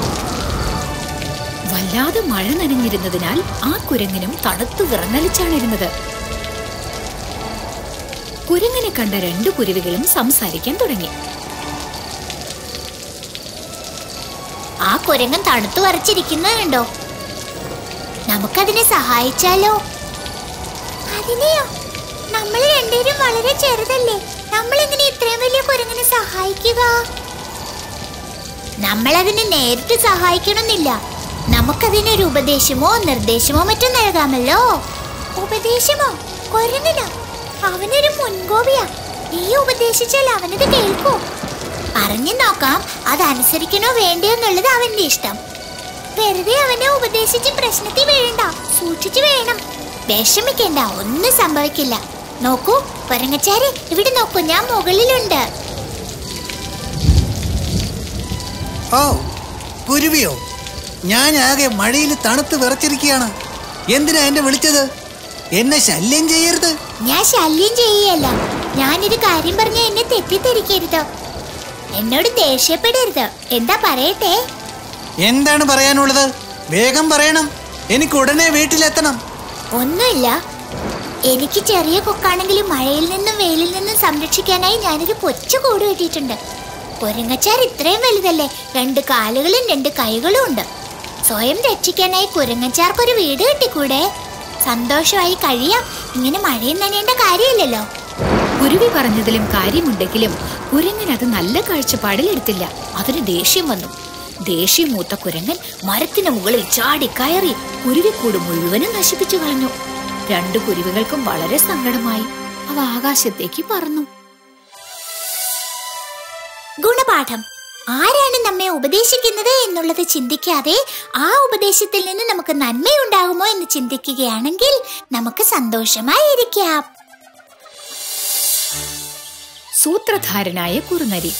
വല്ലാതെ മഴ നനഞ്ഞിരുന്നതിനാൽ ആ കുരങ്ങിനും തണുത്തു വിറങ്ങലിച്ചാണിരുന്നത് കുരങ്ങനെ കണ്ട രണ്ടു കുരുവികളും സംസാരിക്കാൻ തുടങ്ങി ആ കുരങ്ങൻ തണുത്തു വരച്ചിരിക്കുന്നുണ്ടോ നമുക്കതിനെ സഹായിച്ചാലോ അതിനെയോ നമ്മൾ രണ്ടുപേരും വളരെ ചെറുതല്ലേ നമ്മൾ എങ്ങനെ ഇത്രയും വലിയ കുരങ്ങനെ സഹായിക്കുക നമ്മൾ അതിനെ നേരിട്ട് സഹായിക്കണമെന്നില്ല നമുക്കതിനൊരു ഉപദേശമോ നിർദ്ദേശമോ മറ്റും നൽകാമല്ലോ ഉപദേശമോ കുരങ്ങനോ അവനൊരു മുൻകോപിയാ നീ ഉപദേശിച്ചാൽ അവനത് കേൾക്കൂ പറഞ്ഞു നോക്കാം അതനുസരിക്കണോ വേണ്ടയോ എന്നുള്ളത് അവന്റെ ഇഷ്ടം വെറുതെ അവനെ ഉപദേശിച്ച് പ്രശ്നത്തിൽ വീഴണ്ട സൂക്ഷിച്ചു വേണം വിഷമിക്കണ്ട ഒന്നും സംഭവിക്കില്ല നോക്കൂ കൊരങ്ങച്ചാരെ ഇവിടെ നോക്കൂ ഞാൻ മുകളിലുണ്ട് ഓ കുരുവിയോ ഞാൻ ആകെ മഴയിൽ തണുത്ത് വിറച്ചിരിക്കുകയാണ് എന്തിനാ എന്നെ വിളിച്ചത് എന്നെ ശല്യം ചെയ്യരുത് ഞാൻ ശല്യം ചെയ്യല്ല ഞാനൊരു കാര്യം പറഞ്ഞ എന്നെ തെറ്റിദ്ധരിക്കരുത് എന്നോട് ദേഷ്യപ്പെടരുത് എന്താ പറയട്ടെ എന്താണ് പറയാനുള്ളത് വേഗം പറയണം എനിക്ക് ഉടനെ വീട്ടിലെത്തണം ഒന്നുമില്ല എനിക്ക് ചെറിയ കൊക്കാണെങ്കിലും മഴയിൽ നിന്നും വെയിലിൽ നിന്നും സംരക്ഷിക്കാനായി ഞാനൊരു കൊച്ചു കൂട് കെട്ടിയിട്ടുണ്ട് കുരങ്ങച്ചാർ ഇത്രയും വലുതല്ലേ രണ്ട് കാലുകളും രണ്ട് കൈകളും ഉണ്ട് സ്വയം രക്ഷിക്കാനായി കുരങ്ങച്ചാർക്കൊരു വീട് കെട്ടിക്കൂടെ സന്തോഷമായി കഴിയാം ഇങ്ങനെ മഴയും നനയേണ്ട കാര്യമില്ലല്ലോ കുരുവി പറഞ്ഞതിലും കാര്യമുണ്ടെങ്കിലും കുരങ്ങൻ അത് നല്ല കാഴ്ചപ്പാടിൽ എടുത്തില്ല അതിന് ദേഷ്യം വന്നു ദേഷ്യം മൂത്ത കുരങ്ങൻ മരത്തിന് മുകളിൽ ചാടി കയറി കുരുവിക്കൂട് മുഴുവനും നശിപ്പിച്ചു കളഞ്ഞു രണ്ടു കുരുവികൾക്കും വളരെ സങ്കടമായി അവ ആകാശത്തേക്ക് പറന്നു ഗുണപാഠം ആരാണ് നമ്മെ ഉപദേശിക്കുന്നത് എന്നുള്ളത് ചിന്തിക്കാതെ ആ ഉപദേശത്തിൽ നിന്ന് നമുക്ക് നന്മയുണ്ടാകുമോ എന്ന് ചിന്തിക്കുകയാണെങ്കിൽ നമുക്ക് സന്തോഷമായി ഇരിക്കാം സൂത്രധാരനായ കുറുനരി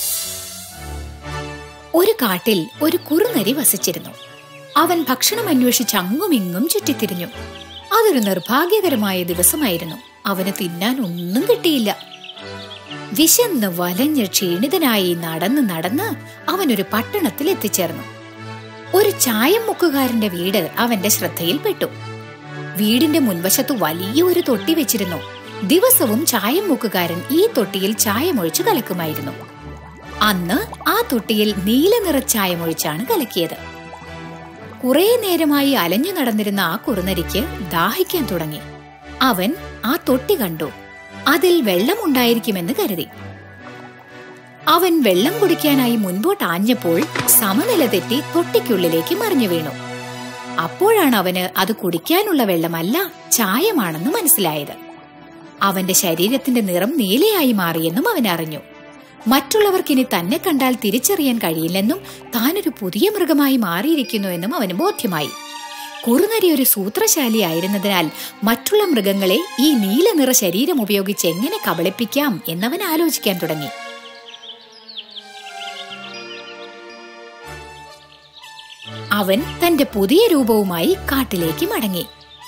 ഒരു കാട്ടിൽ ഒരു കുറുനരി വസിച്ചിരുന്നു അവൻ ഭക്ഷണം അന്വേഷിച്ച് അങ്ങുമിങ്ങും ചുറ്റിത്തിരിഞ്ഞു അതൊരു നിർഭാഗ്യകരമായ ദിവസമായിരുന്നു അവന് തിന്നാൻ ഒന്നും കിട്ടിയില്ല വിശന്ന് വലഞ്ഞ് ക്ഷീണിതനായി നടന്ന് നടന്ന് അവനൊരു പട്ടണത്തിൽ എത്തിച്ചേർന്നു ഒരു ചായം മുക്കുകാരന്റെ വീട് അവന്റെ ശ്രദ്ധയിൽപ്പെട്ടു വീടിന്റെ മുൻവശത്തു വലിയ ഒരു തൊട്ടി വെച്ചിരുന്നു ദിവസവും ചായം മുക്കുകാരൻ ഈ തൊട്ടിയിൽ ചായമൊഴിച്ചു കലക്കുമായിരുന്നു അന്ന് ആ തൊട്ടിയിൽ നീല നിറച്ചായമൊഴിച്ചാണ് കലക്കിയത് കുറെ നേരമായി അലഞ്ഞു നടന്നിരുന്ന ആ കുറുനരിക്ക് ദാഹിക്കാൻ തുടങ്ങി അവൻ ആ തൊട്ടി കണ്ടു അതിൽ വെള്ളമുണ്ടായിരിക്കുമെന്ന് കരുതി അവൻ വെള്ളം കുടിക്കാനായി മുൻപോട്ട് ആഞ്ഞപ്പോൾ സമനില തെറ്റി തൊട്ടിക്കുള്ളിലേക്ക് മറിഞ്ഞു വീണു അപ്പോഴാണ് അവന് അത് കുടിക്കാനുള്ള വെള്ളമല്ല ചായമാണെന്ന് മനസ്സിലായത് അവന്റെ ശരീരത്തിന്റെ നിറം നീലയായി മാറിയെന്നും അവൻ അറിഞ്ഞു മറ്റുള്ളവർക്കിനി തന്നെ കണ്ടാൽ തിരിച്ചറിയാൻ കഴിയില്ലെന്നും താനൊരു പുതിയ മൃഗമായി മാറിയിരിക്കുന്നു എന്നും അവന് ബോധ്യമായി കുറുനരി ഒരു സൂത്രശാലിയായിരുന്നതിനാൽ മറ്റുള്ള മൃഗങ്ങളെ ഈ നീല നിറ ശരീരം ഉപയോഗിച്ച് എങ്ങനെ കബളിപ്പിക്കാം എന്നവൻ ആലോചിക്കാൻ തുടങ്ങി അവൻ തന്റെ പുതിയ രൂപവുമായി കാട്ടിലേക്ക് മടങ്ങി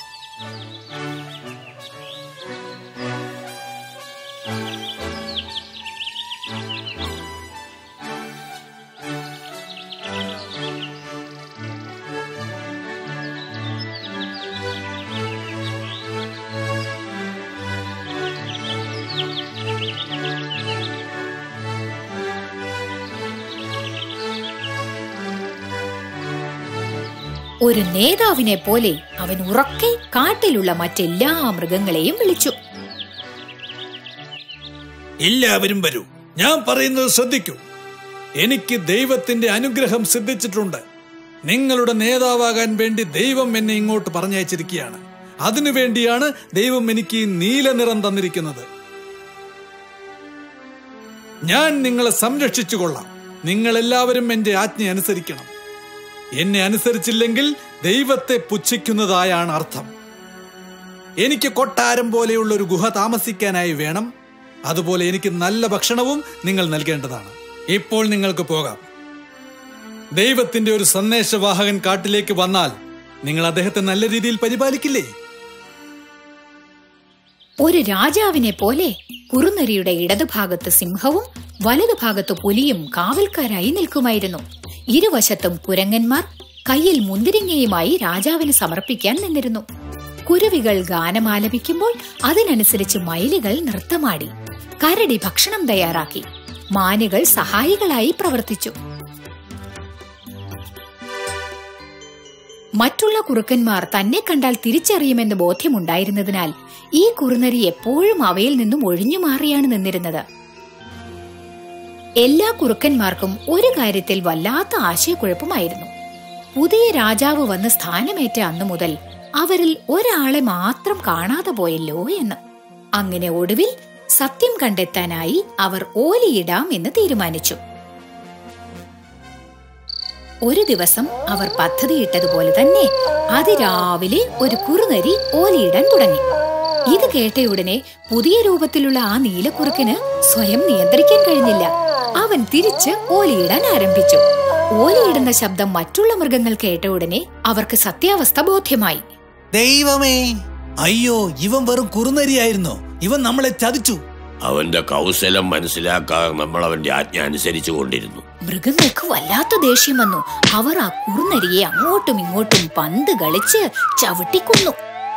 ഒരു നേതാവിനെ പോലെ അവൻ ഉറക്കെ കാട്ടിലുള്ള മറ്റെല്ലാ മൃഗങ്ങളെയും വിളിച്ചു എല്ലാവരും വരൂ ഞാൻ പറയുന്നത് ശ്രദ്ധിക്കൂ എനിക്ക് ദൈവത്തിന്റെ അനുഗ്രഹം സിദ്ധിച്ചിട്ടുണ്ട് നിങ്ങളുടെ നേതാവാകാൻ വേണ്ടി ദൈവം എന്നെ ഇങ്ങോട്ട് പറഞ്ഞയച്ചിരിക്കുകയാണ് അതിനുവേണ്ടിയാണ് ദൈവം എനിക്ക് ഈ നീല നിറം തന്നിരിക്കുന്നത് ഞാൻ നിങ്ങളെ സംരക്ഷിച്ചു കൊള്ളാം നിങ്ങൾ എല്ലാവരും എന്റെ ആജ്ഞ അനുസരിക്കണം എന്നെ അനുസരിച്ചില്ലെങ്കിൽ ദൈവത്തെ പുച്ഛിക്കുന്നതായാണ് അർത്ഥം എനിക്ക് കൊട്ടാരം പോലെയുള്ള ഒരു ഗുഹ താമസിക്കാനായി വേണം അതുപോലെ എനിക്ക് നല്ല ഭക്ഷണവും നിങ്ങൾ നൽകേണ്ടതാണ് ഇപ്പോൾ നിങ്ങൾക്ക് പോകാം ദൈവത്തിന്റെ ഒരു സന്ദേശവാഹകൻ കാട്ടിലേക്ക് വന്നാൽ നിങ്ങൾ അദ്ദേഹത്തെ നല്ല രീതിയിൽ പരിപാലിക്കില്ലേ ഒരു രാജാവിനെ പോലെ കുറുനരിയുടെ ഇടതുഭാഗത്ത് സിംഹവും വലതുഭാഗത്ത് പുലിയും കാവൽക്കാരായി നിൽക്കുമായിരുന്നു ഇരുവശത്തും കുരങ്ങന്മാർ കയ്യിൽ മുന്തിരിങ്ങയുമായി രാജാവിന് സമർപ്പിക്കാൻ നിന്നിരുന്നു കുരുവികൾ ഗാനമാലപിക്കുമ്പോൾ അതിനനുസരിച്ച് മയിലുകൾ നൃത്തമാടി കരടി ഭക്ഷണം തയ്യാറാക്കി മാനുകൾ സഹായികളായി പ്രവർത്തിച്ചു മറ്റുള്ള കുറുക്കന്മാർ തന്നെ കണ്ടാൽ തിരിച്ചറിയുമെന്ന് ബോധ്യമുണ്ടായിരുന്നതിനാൽ ഈ കുറുനരി എപ്പോഴും അവയിൽ നിന്നും ഒഴിഞ്ഞു മാറിയാണ് നിന്നിരുന്നത് എല്ലാ കുറുക്കന്മാർക്കും ഒരു കാര്യത്തിൽ വല്ലാത്ത ആശയക്കുഴപ്പമായിരുന്നു പുതിയ രാജാവ് വന്ന് സ്ഥാനമേറ്റ അന്നു മുതൽ അവരിൽ ഒരാളെ മാത്രം കാണാതെ പോയല്ലോ എന്ന് അങ്ങനെ ഒടുവിൽ സത്യം കണ്ടെത്താനായി അവർ ഓലിയിടാം എന്ന് തീരുമാനിച്ചു ഒരു ദിവസം അവർ പദ്ധതിയിട്ടതുപോലെ തന്നെ അതിരാവിലെ ഒരു കുറുനരി ഓലിയിടാൻ തുടങ്ങി ഇത് കേട്ടയുടനെ പുതിയ രൂപത്തിലുള്ള ആ നീലക്കുറുക്കിന് സ്വയം നിയന്ത്രിക്കാൻ കഴിഞ്ഞില്ല അവൻ തിരിച്ച് ഓലിയിടാൻ ആരംഭിച്ചു ഓലിയിടുന്ന ശബ്ദം മറ്റുള്ള മൃഗങ്ങൾ കേട്ട ഉടനെ അവർക്ക് സത്യാവസ്ഥ ബോധ്യമായി ദൈവമേ അയ്യോ ഇവൻ വെറും കുറുനരിയായിരുന്നു ഇവൻ നമ്മളെ ചതിച്ചു അവന്റെ കൗശലം മനസ്സിലാക്കാതെ നമ്മൾ അവന്റെ ആജ്ഞ അനുസരിച്ചു കൊണ്ടിരുന്നു മൃഗങ്ങൾക്ക് വല്ലാത്ത ദേഷ്യം വന്നു അവർ ആ കുറുനരിയെ അങ്ങോട്ടും ഇങ്ങോട്ടും പന്ത് കളിച്ച് ചവിട്ടിക്കൊന്നു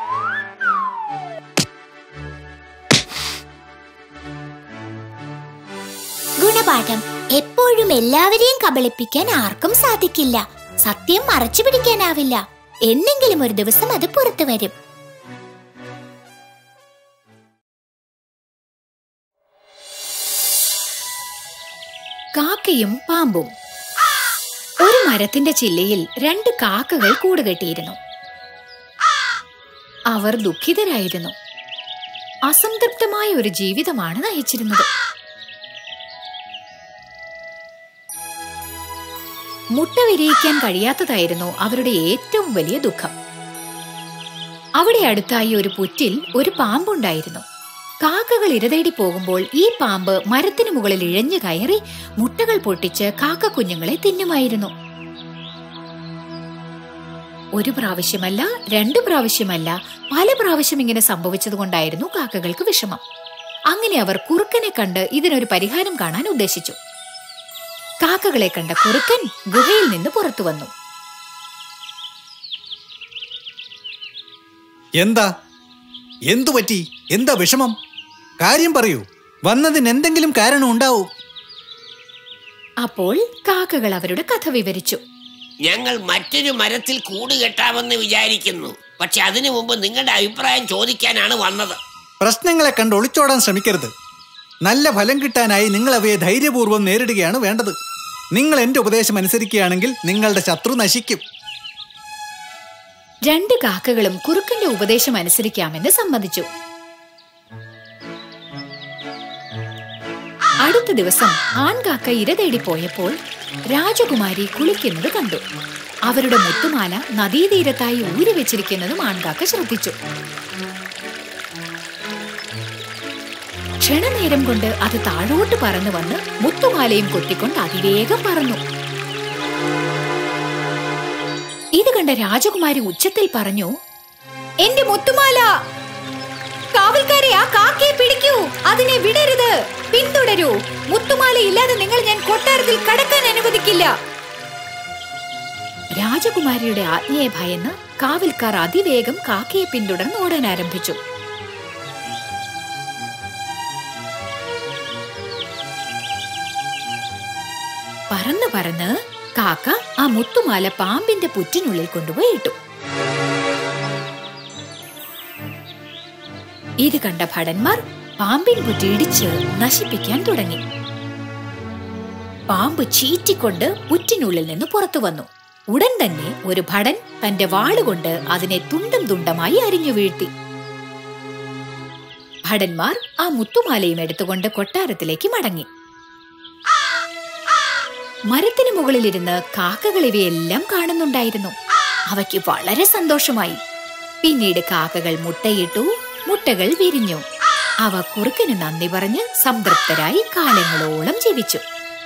ഗുണപാഠം എപ്പോഴും എല്ലാവരെയും കബളിപ്പിക്കാൻ ആർക്കും സാധിക്കില്ല സത്യം മറച്ചു പിടിക്കാനാവില്ല എന്നെങ്കിലും ഒരു ദിവസം അത് പുറത്തു വരും കാക്കയും പാമ്പും ഒരു മരത്തിന്റെ ചില്ലയിൽ രണ്ട് കാക്കകൾ കൂടുകെട്ടിയിരുന്നു അവർ ദുഃഖിതരായിരുന്നു അസംതൃപ്തമായ ഒരു ജീവിതമാണ് നയിച്ചിരുന്നത് മുട്ട വിരിയിക്കാൻ കഴിയാത്തതായിരുന്നു അവരുടെ ഏറ്റവും വലിയ ദുഃഖം അവിടെ അടുത്തായി ഒരു പുറ്റിൽ ഒരു പാമ്പുണ്ടായിരുന്നു കാക്കകൾ ഇരതേടി പോകുമ്പോൾ ഈ പാമ്പ് മരത്തിനു മുകളിൽ ഇഴഞ്ഞു കയറി മുട്ടകൾ പൊട്ടിച്ച് കാക്ക കുഞ്ഞുങ്ങളെ തിന്നുമായിരുന്നു ഒരു പ്രാവശ്യമല്ല രണ്ടു പ്രാവശ്യമല്ല പല പ്രാവശ്യം ഇങ്ങനെ സംഭവിച്ചതുകൊണ്ടായിരുന്നു കാക്കകൾക്ക് വിഷമം അങ്ങനെ അവർ കുറുക്കനെ കണ്ട് ഇതിനൊരു പരിഹാരം കാണാൻ ഉദ്ദേശിച്ചു കാക്കകളെ കണ്ട കുറുക്കൻ ഗുഹയിൽ നിന്ന് പുറത്തു വന്നു എന്താ എന്തു പറ്റി എന്താ വിഷമം കാര്യം പറയൂ വന്നതിന് എന്തെങ്കിലും കാരണം ഉണ്ടാവും അപ്പോൾ കാക്കകൾ അവരുടെ കഥ വിവരിച്ചു ഞങ്ങൾ മറ്റൊരു മരത്തിൽ കൂട് കെട്ടാമെന്ന് വിചാരിക്കുന്നു പക്ഷെ അതിനു മുമ്പ് നിങ്ങളുടെ അഭിപ്രായം ചോദിക്കാനാണ് വന്നത് പ്രശ്നങ്ങളെ കണ്ട് ഒളിച്ചോടാൻ ശ്രമിക്കരുത് നല്ല ഫലം കിട്ടാനായി നിങ്ങൾ അവയെ ധൈര്യപൂർവ്വം നേരിടുകയാണ് വേണ്ടത് നിങ്ങൾ എന്റെ ഉപദേശം അനുസരിക്കുകയാണെങ്കിൽ നിങ്ങളുടെ ശത്രു നശിക്കും രണ്ട് കാക്കകളും കുറുക്കന്റെ ഉപദേശം അനുസരിക്കാമെന്ന് സമ്മതിച്ചു അടുത്ത ദിവസം ആൺകാക്ക ഇര തേടി പോയപ്പോൾ രാജകുമാരി കുളിക്കുന്നത് കണ്ടു അവരുടെ മുത്തുമാല നദീതീരത്തായി ഊരി വെച്ചിരിക്കുന്നതും ആൺകാക്ക ശ്രദ്ധിച്ചു ക്ഷണനേരം കൊണ്ട് അത് താഴോട്ട് പറന്നു വന്ന് മുത്തുമാലയും കൊത്തിക്കൊണ്ട് അതിവേഗം പറന്നു ഇത് കണ്ട രാജകുമാരി ഉച്ചത്തിൽ പറഞ്ഞു എന്റെ മുത്തുമാല കാവൽക്കാരെ ആ കാക്കയെ പിടിക്കൂ അതിനെ വിടരുത് പിന്തുടരൂ മുത്തുമാല ഇല്ലാതെ നിങ്ങൾ ഞാൻ കൊട്ടാരത്തിൽ കടക്കാൻ അനുവദിക്കില്ല രാജകുമാരിയുടെ ആജ്ഞയെ ഭയന്ന് കാവൽക്കാർ അതിവേഗം കാക്കയെ പിന്തുടർന്ന് ഓടാൻ ആരംഭിച്ചു പറന്ന് പറന്ന് കാക്ക ആ മുത്തുമാല പാമ്പിന്റെ പുറ്റിനുള്ളിൽ കൊണ്ടുപോയി ഇട്ടു ഇത് കണ്ട ഭടന്മാർ പാമ്പിൻ പുറ്റ് ഇടിച്ച് നശിപ്പിക്കാൻ തുടങ്ങി പാമ്പ് ചീറ്റിക്കൊണ്ട് പുറ്റിനുള്ളിൽ നിന്ന് പുറത്തു വന്നു ഉടൻ തന്നെ ഒരു ഭടൻ തന്റെ വാളുകൊണ്ട് അതിനെ തുണ്ടം തുണ്ടമായി അരിഞ്ഞു വീഴ്ത്തി ഭടന്മാർ ആ മുത്തുമാലയും എടുത്തുകൊണ്ട് കൊട്ടാരത്തിലേക്ക് മടങ്ങി മരത്തിന് മുകളിലിരുന്ന് കാക്കകൾ ഇവയെല്ലാം കാണുന്നുണ്ടായിരുന്നു അവയ്ക്ക് വളരെ സന്തോഷമായി പിന്നീട് കാക്കകൾ മുട്ടയിട്ടു മുട്ടകൾ വിരിഞ്ഞു അവ കുറുക്കന് നന്ദി പറഞ്ഞ് സംതൃപ്തരായി കാലങ്ങളോളം ജീവിച്ചു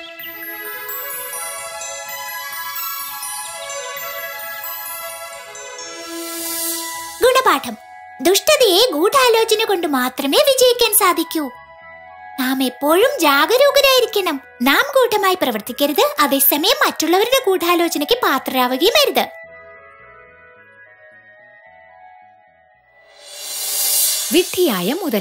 ഗുണപാഠം ദുഷ്ടതയെ ഗൂഢാലോചന കൊണ്ട് മാത്രമേ വിജയിക്കാൻ സാധിക്കൂ നാം എപ്പോഴും ജാഗരൂകരായിരിക്കണം നാം കൂട്ടമായി പ്രവർത്തിക്കരുത് അതേസമയം മറ്റുള്ളവരുടെ ഗൂഢാലോചനയ്ക്ക് പാത്രരാവുകയും അരുത് വിഡ്ഢിയായ മുതല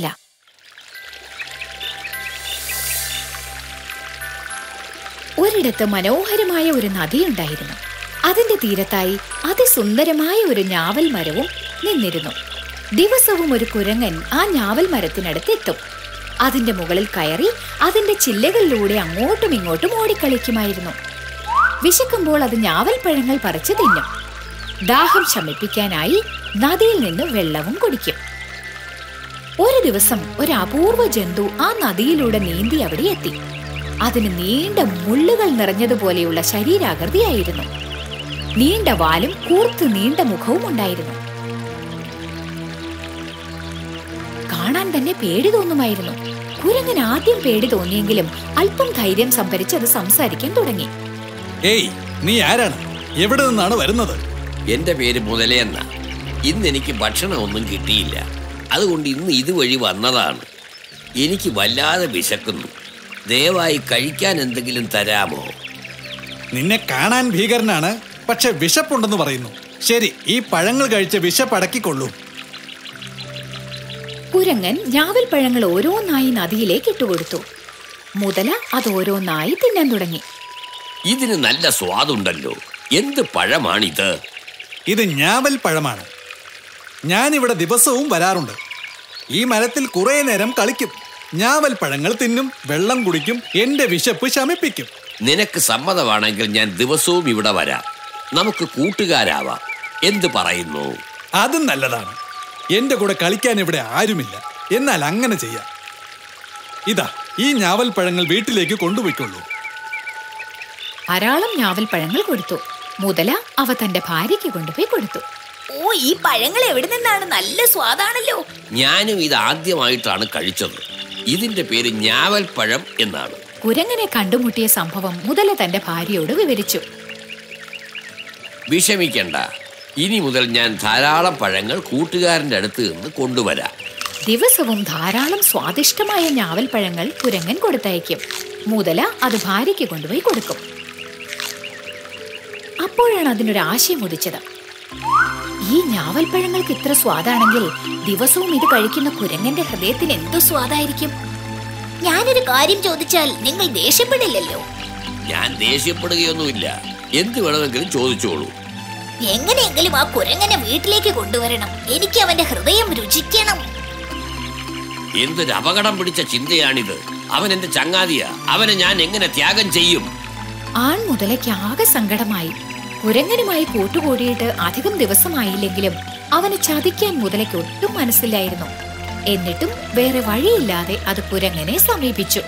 ഒരിടത്ത് മനോഹരമായ ഒരു നദിയുണ്ടായിരുന്നു അതിന്റെ തീരത്തായി അതിസുന്ദരമായ ഒരു ഞാവൽ മരവും നിന്നിരുന്നു ദിവസവും ഒരു കുരങ്ങൻ ആ ഞാവൽ മരത്തിനടുത്ത് എത്തും അതിന്റെ മുകളിൽ കയറി അതിന്റെ ചില്ലകളിലൂടെ അങ്ങോട്ടും ഇങ്ങോട്ടും ഓടിക്കളിക്കുമായിരുന്നു വിശക്കുമ്പോൾ അത് ഞാവൽ പഴങ്ങൾ പറിച്ചു തിന്നും ദാഹം ശമിപ്പിക്കാനായി നദിയിൽ നിന്ന് വെള്ളവും കുടിക്കും ഒരു ദിവസം ഒരു അപൂർവ ജന്തു ആ നദിയിലൂടെ നീന്തി അവിടെ എത്തി അതിന് നീണ്ട മുള്ളുകൾ നിറഞ്ഞതുപോലെയുള്ള ശരീരാകൃതിയായിരുന്നു നീണ്ട വാലും കൂർത്ത് നീണ്ട മുഖവും ഉണ്ടായിരുന്നു കാണാൻ തന്നെ പേടി തോന്നുമായിരുന്നു കുരങ്ങൻ ആദ്യം പേടി തോന്നിയെങ്കിലും അല്പം ധൈര്യം സംഭരിച്ച് അത് സംസാരിക്കാൻ തുടങ്ങി ഏയ് നീ ആരാണ് എവിടെ നിന്നാണ് വരുന്നത് എന്റെ പേര് മുതലേന്ന ഇന്ന് എനിക്ക് ഭക്ഷണമൊന്നും കിട്ടിയില്ല അതുകൊണ്ട് ഇന്ന് ഇതുവഴി വന്നതാണ് എനിക്ക് വല്ലാതെ വിശക്കുന്നു ദയവായി കഴിക്കാൻ എന്തെങ്കിലും തരാമോ നിന്നെ കാണാൻ ഭീകരനാണ് പക്ഷെ വിശപ്പുണ്ടെന്ന് പറയുന്നു ശരി ഈ പഴങ്ങൾ കഴിച്ച് വിശപ്പടക്കിക്കൊള്ളൂ കുരങ്ങൻ ഞാവൽപ്പഴങ്ങൾ ഓരോന്നായി നദിയിലേക്ക് ഇട്ടുകൊടുത്തു മുതല അത് ഓരോന്നായി തിന്നാൻ തുടങ്ങി ഇതിന് നല്ല സ്വാദുണ്ടല്ലോ എന്ത് പഴമാണിത് ഇത് ഞാവൽ പഴമാണ് ഞാനിവിടെ ദിവസവും വരാറുണ്ട് ഈ മരത്തിൽ കുറേ നേരം കളിക്കും ഞാവൽ പഴങ്ങൾ തിന്നും വെള്ളം കുടിക്കും എന്റെ വിശപ്പ് ശമിപ്പിക്കും നിനക്ക് സമ്മതമാണെങ്കിൽ ഞാൻ ദിവസവും ഇവിടെ വരാം നമുക്ക് കൂട്ടുകാരാവാം എന്ത് പറയുന്നു അതും നല്ലതാണ് എന്റെ കൂടെ കളിക്കാൻ ഇവിടെ ആരുമില്ല എന്നാൽ അങ്ങനെ ചെയ്യാം ഇതാ ഈ ഞാവൽ പഴങ്ങൾ വീട്ടിലേക്ക് കൊണ്ടുപോയിക്കൊള്ളൂ ധാരാളം ഞാവൽപ്പഴങ്ങൾ കൊടുത്തു മുതല അവ തന്റെ ഭാര്യയ്ക്ക് കൊണ്ടുപോയി കൊടുത്തു ഓ ഈ പഴങ്ങൾ എവിടെ നിന്നാണ് നല്ല സ്വാദാണല്ലോ ഞാനും ഇത് ആദ്യമായിട്ടാണ് കഴിച്ചത് ഇതിന്റെ പേര് ഞാവൽപ്പഴം എന്നാണ് കുരങ്ങനെ കണ്ടുമുട്ടിയ സംഭവം മുതല തന്റെ ഭാര്യയോട് വിവരിച്ചു വിഷമിക്കണ്ട ഇനി മുതൽ ഞാൻ ധാരാളം പഴങ്ങൾ കൂട്ടുകാരന്റെ അടുത്ത് നിന്ന് കൊണ്ടുവരാം ദിവസവും ധാരാളം സ്വാദിഷ്ടമായ ഞാവൽപ്പഴങ്ങൾ കുരങ്ങൻ കൊടുത്തയക്കും മുതല അത് ഭാര്യയ്ക്ക് കൊണ്ടുപോയി കൊടുക്കും അപ്പോഴാണ് അതിനൊരു ആശയം ഉദിച്ചത് ഈ ഞാവൽപ്പഴങ്ങൾക്ക് ഇത്ര സ്വാദാണെങ്കിൽ ദിവസവും ഇത് കഴിക്കുന്ന കുരങ്ങന്റെ ഹൃദയത്തിന് എന്തു സ്വാദായിരിക്കും ഞാനൊരു കാര്യം ചോദിച്ചാൽ നിങ്ങൾ ദേഷ്യപ്പെടില്ലല്ലോ ഞാൻ ദേഷ്യപ്പെടുകയൊന്നുമില്ല എന്ത് വേണമെങ്കിലും ചോദിച്ചോളൂ എങ്ങനെയെങ്കിലും ആ കുരങ്ങനെ വീട്ടിലേക്ക് കൊണ്ടുവരണം എനിക്ക് അവന്റെ ഹൃദയം രുചിക്കണം എന്തൊരു അപകടം പിടിച്ച ചിന്തയാണിത് അവൻ എന്റെ ചങ്ങാതിയാ അവനെ ഞാൻ എങ്ങനെ ത്യാഗം ചെയ്യും ആൺ മുതലയ്ക്ക് ആകെ സങ്കടമായി കുരങ്ങനുമായി കൂട്ടുകൂടിയിട്ട് അധികം ദിവസമായില്ലെങ്കിലും അവന് ചതിക്കാൻ മുതലയ്ക്ക് ഒട്ടും മനസ്സില്ലായിരുന്നു എന്നിട്ടും വേറെ വഴിയില്ലാതെ അത് കുരങ്ങനെ സമീപിച്ചു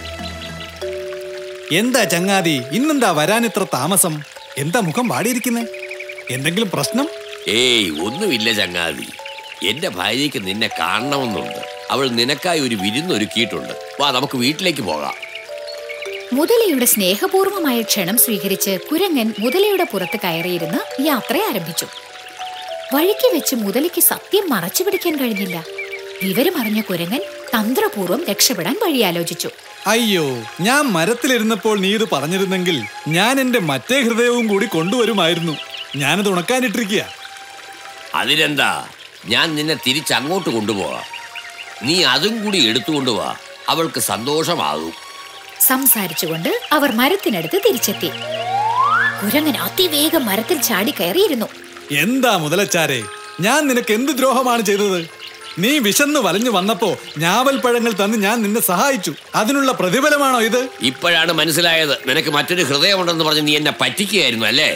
എന്താ ചങ്ങാതി ഇന്നെന്താ വരാൻ ഇത്ര താമസം എന്താ മുഖം വാടിയിരിക്കുന്നേ എന്തെങ്കിലും പ്രശ്നം ഏയ് ഒന്നുമില്ല ചങ്ങാതി എന്റെ ഭാര്യയ്ക്ക് നിന്നെ കാണണമെന്നുണ്ട് അവൾ നിനക്കായി ഒരു വിരുന്നൊരുക്കിയിട്ടുണ്ട് വാ നമുക്ക് വീട്ടിലേക്ക് പോകാം മുതലയുടെ സ്നേഹപൂർവമായ ക്ഷണം സ്വീകരിച്ച് കുരങ്ങൻ മുതലയുടെ പുറത്ത് കയറിയിരുന്ന് യാത്ര ആരംഭിച്ചു വഴിക്ക് വെച്ച് മുതലയ്ക്ക് സത്യം മറച്ചു പിടിക്കാൻ കഴിഞ്ഞില്ല വിവരമറിഞ്ഞ കുരങ്ങൻ തന്ത്രപൂർവ്വം രക്ഷപ്പെടാൻ വഴിയാലോചിച്ചു അയ്യോ ഞാൻ മരത്തിലിരുന്നപ്പോൾ നീ ഇത് പറഞ്ഞിരുന്നെങ്കിൽ ഞാൻ എന്റെ മറ്റേ ഹൃദയവും കൂടി കൊണ്ടുവരുമായിരുന്നു ഞാനത് ഉണക്കാനിട്ടിരിക്കുക അതിനെന്താ ഞാൻ നിന്നെ തിരിച്ചങ്ങോട്ട് കൊണ്ടുപോകാം നീ അതും കൂടി എടുത്തുകൊണ്ടുപോവാ അവൾക്ക് സന്തോഷമാകും സംസാരിച്ചുകൊണ്ട് അവർ മരത്തിനടുത്ത് തിരിച്ചെത്തി കുരങ്ങൻ അതിവേഗം മരത്തിൽ ചാടി കയറിയിരുന്നു എന്താ മുതലച്ചാരെ ഞാൻ നിനക്ക് എന്ത് ദ്രോഹമാണ് ചെയ്തത് നീ വിശന്ന് വലഞ്ഞു വന്നപ്പോ ഞാവൽ പഴങ്ങൾ തന്ന് ഞാൻ നിന്നെ സഹായിച്ചു അതിനുള്ള പ്രതിഫലമാണോ ഇത് ഇപ്പോഴാണ് മനസ്സിലായത് നിനക്ക് മറ്റൊരു ഹൃദയമുണ്ടെന്ന് പറഞ്ഞ് നീ എന്നെ പറ്റിക്കുകയായിരുന്നു അല്ലേ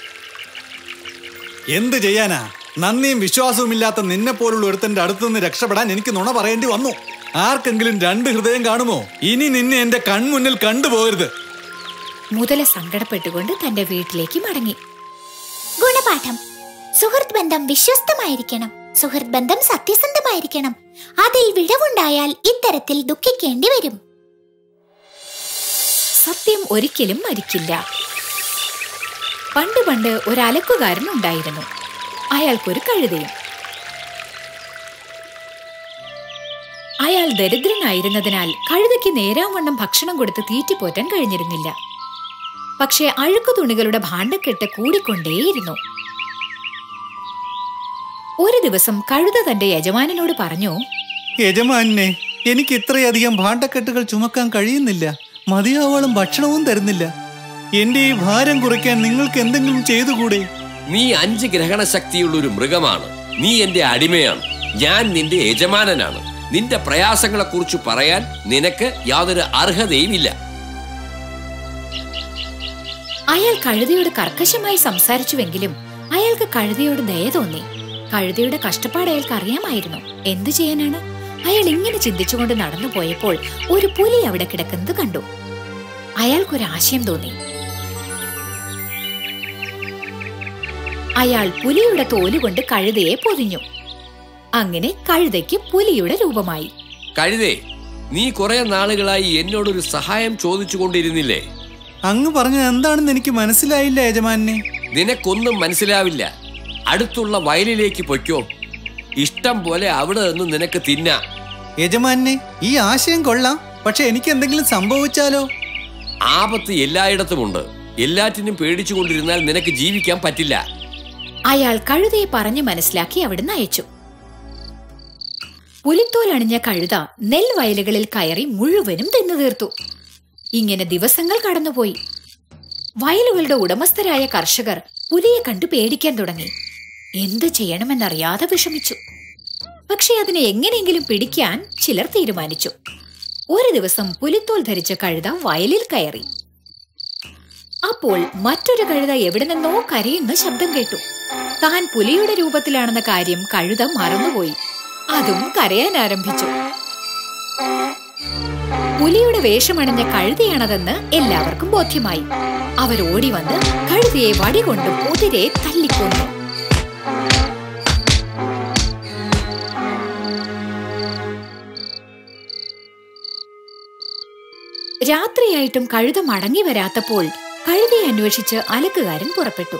എന്ത് ചെയ്യാനാ നന്ദിയും വിശ്വാസവും ഇല്ലാത്ത നിന്നെ പോലുള്ള ഒരുത്തന്റെ അടുത്തുനിന്ന് രക്ഷപ്പെടാൻ എനിക്ക് നുണ പറയേണ്ടി വന്നു ആർക്കെങ്കിലും രണ്ട് ഹൃദയം കാണുമോ ഇനി നിന്നെ എന്റെ കൺമുന്നിൽ കണ്ടുപോകരുത് മുതല സങ്കടപ്പെട്ടുകൊണ്ട് തന്റെ വീട്ടിലേക്ക് മടങ്ങി ഗുണപാഠം സുഹൃത്ത് ബന്ധം വിശ്വസ്തമായിരിക്കണം സുഹൃത്ത് ബന്ധം സത്യസന്ധമായിരിക്കണം അതിൽ വിടവുണ്ടായാൽ ഇത്തരത്തിൽ ദുഃഖിക്കേണ്ടി വരും സത്യം ഒരിക്കലും മരിക്കില്ല പണ്ട് പണ്ട് ഒരു അലക്കുകാരൻ ഉണ്ടായിരുന്നു അയാൾക്കൊരു കഴുതയും അയാൾ ദരിദ്രനായിരുന്നതിനാൽ കഴുതയ്ക്ക് നേരാവണ്ണം ഭക്ഷണം കൊടുത്ത് തീറ്റിപ്പോറ്റാൻ കഴിഞ്ഞിരുന്നില്ല പക്ഷേ അഴുക്കു തുണികളുടെ ഭാണ്ഡക്കെട്ട് കൂടിക്കൊണ്ടേയിരുന്നു ഒരു ദിവസം കഴുത തന്റെ യജമാനനോട് പറഞ്ഞു യജമാനെ എനിക്ക് ഇത്രയധികം ഭാണ്ഡക്കെട്ടുകൾ ചുമക്കാൻ കഴിയുന്നില്ല മതിയാവോളം ഭക്ഷണവും തരുന്നില്ല എന്റെ ഈ ഭാരം കുറയ്ക്കാൻ നിങ്ങൾക്ക് എന്തെങ്കിലും ചെയ്തുകൂടെ നീ അഞ്ച് ഗ്രഹണ ശക്തിയുള്ള ഒരു മൃഗമാണ് നീ എന്റെ അടിമയാണ് ഞാൻ നിന്റെ യജമാനനാണ് നിന്റെ പ്രയാസങ്ങളെ കുറിച്ച് പറയാൻ നിനക്ക് യാതൊരു അർഹതയുമില്ല അയാൾ കഴുതയോട് കർക്കശമായി സംസാരിച്ചുവെങ്കിലും അയാൾക്ക് കഴുതയോട് ദയ തോന്നി കഴുതയുടെ കഷ്ടപ്പാട് അയാൾക്ക് അറിയാമായിരുന്നു എന്തു ചെയ്യാനാണ് അയാൾ ഇങ്ങനെ ചിന്തിച്ചുകൊണ്ട് നടന്നു പോയപ്പോൾ ഒരു പുലി അവിടെ കിടക്കുന്നത് കണ്ടു അയാൾക്കൊരാശയം തോന്നി അയാൾ പുലിയുടെ തോലുകൊണ്ട് കഴുതയെ പൊതിഞ്ഞു അങ്ങനെ കഴുതയ്ക്ക് പുലിയുടെ രൂപമായി കഴുതേ നീ കുറെ നാളുകളായി എന്നോടൊരു സഹായം ചോദിച്ചു കൊണ്ടിരുന്നില്ലേ അങ്ങ് പറഞ്ഞത് എന്താണെന്ന് എനിക്ക് മനസ്സിലായില്ല യജമാനെ നിനക്കൊന്നും മനസ്സിലാവില്ല അടുത്തുള്ള വയലിലേക്ക് പൊയ്ക്കോ ഇഷ്ടം പോലെ അവിടെ നിന്ന് നിനക്ക് തിന്നാ യജമാനെ ഈ ആശയം കൊള്ളാം പക്ഷെ എനിക്ക് എന്തെങ്കിലും സംഭവിച്ചാലോ ആപത്ത് എല്ലായിടത്തുമുണ്ട് എല്ലാറ്റിനും പേടിച്ചുകൊണ്ടിരുന്നാൽ നിനക്ക് ജീവിക്കാൻ പറ്റില്ല അയാൾ കഴുതയെ പറഞ്ഞു മനസ്സിലാക്കി അവിടുന്ന് അയച്ചു പുലിത്തോൽ അണിഞ്ഞ കഴുത നെൽവയലുകളിൽ കയറി മുഴുവനും തിന്നു തീർത്തു ഇങ്ങനെ ദിവസങ്ങൾ കടന്നുപോയി വയലുകളുടെ ഉടമസ്ഥരായ കർഷകർ പുലിയെ കണ്ടു പേടിക്കാൻ തുടങ്ങി എന്ത് ചെയ്യണമെന്നറിയാതെ വിഷമിച്ചു പക്ഷെ അതിനെ എങ്ങനെയെങ്കിലും പിടിക്കാൻ ചിലർ തീരുമാനിച്ചു ഒരു ദിവസം പുലിത്തോൽ ധരിച്ച കഴുത വയലിൽ കയറി അപ്പോൾ മറ്റൊരു കഴുത എവിടെ നിന്നോ കരയുന്ന ശബ്ദം കേട്ടു താൻ പുലിയുടെ രൂപത്തിലാണെന്ന കാര്യം കഴുത മറന്നുപോയി അതും കരയാൻ ആരംഭിച്ചു പുലിയുടെ വേഷമണിഞ്ഞ കഴുതയാണതെന്ന് എല്ലാവർക്കും ബോധ്യമായി അവർ ഓടി വന്ന് കഴുതയെ വടികൊണ്ട് കുതിരെ തല്ലിക്കൊന്നു രാത്രിയായിട്ടും കഴുത മടങ്ങി വരാത്തപ്പോൾ കഴുതയെ അന്വേഷിച്ച് അലക്കുകാരൻ പുറപ്പെട്ടു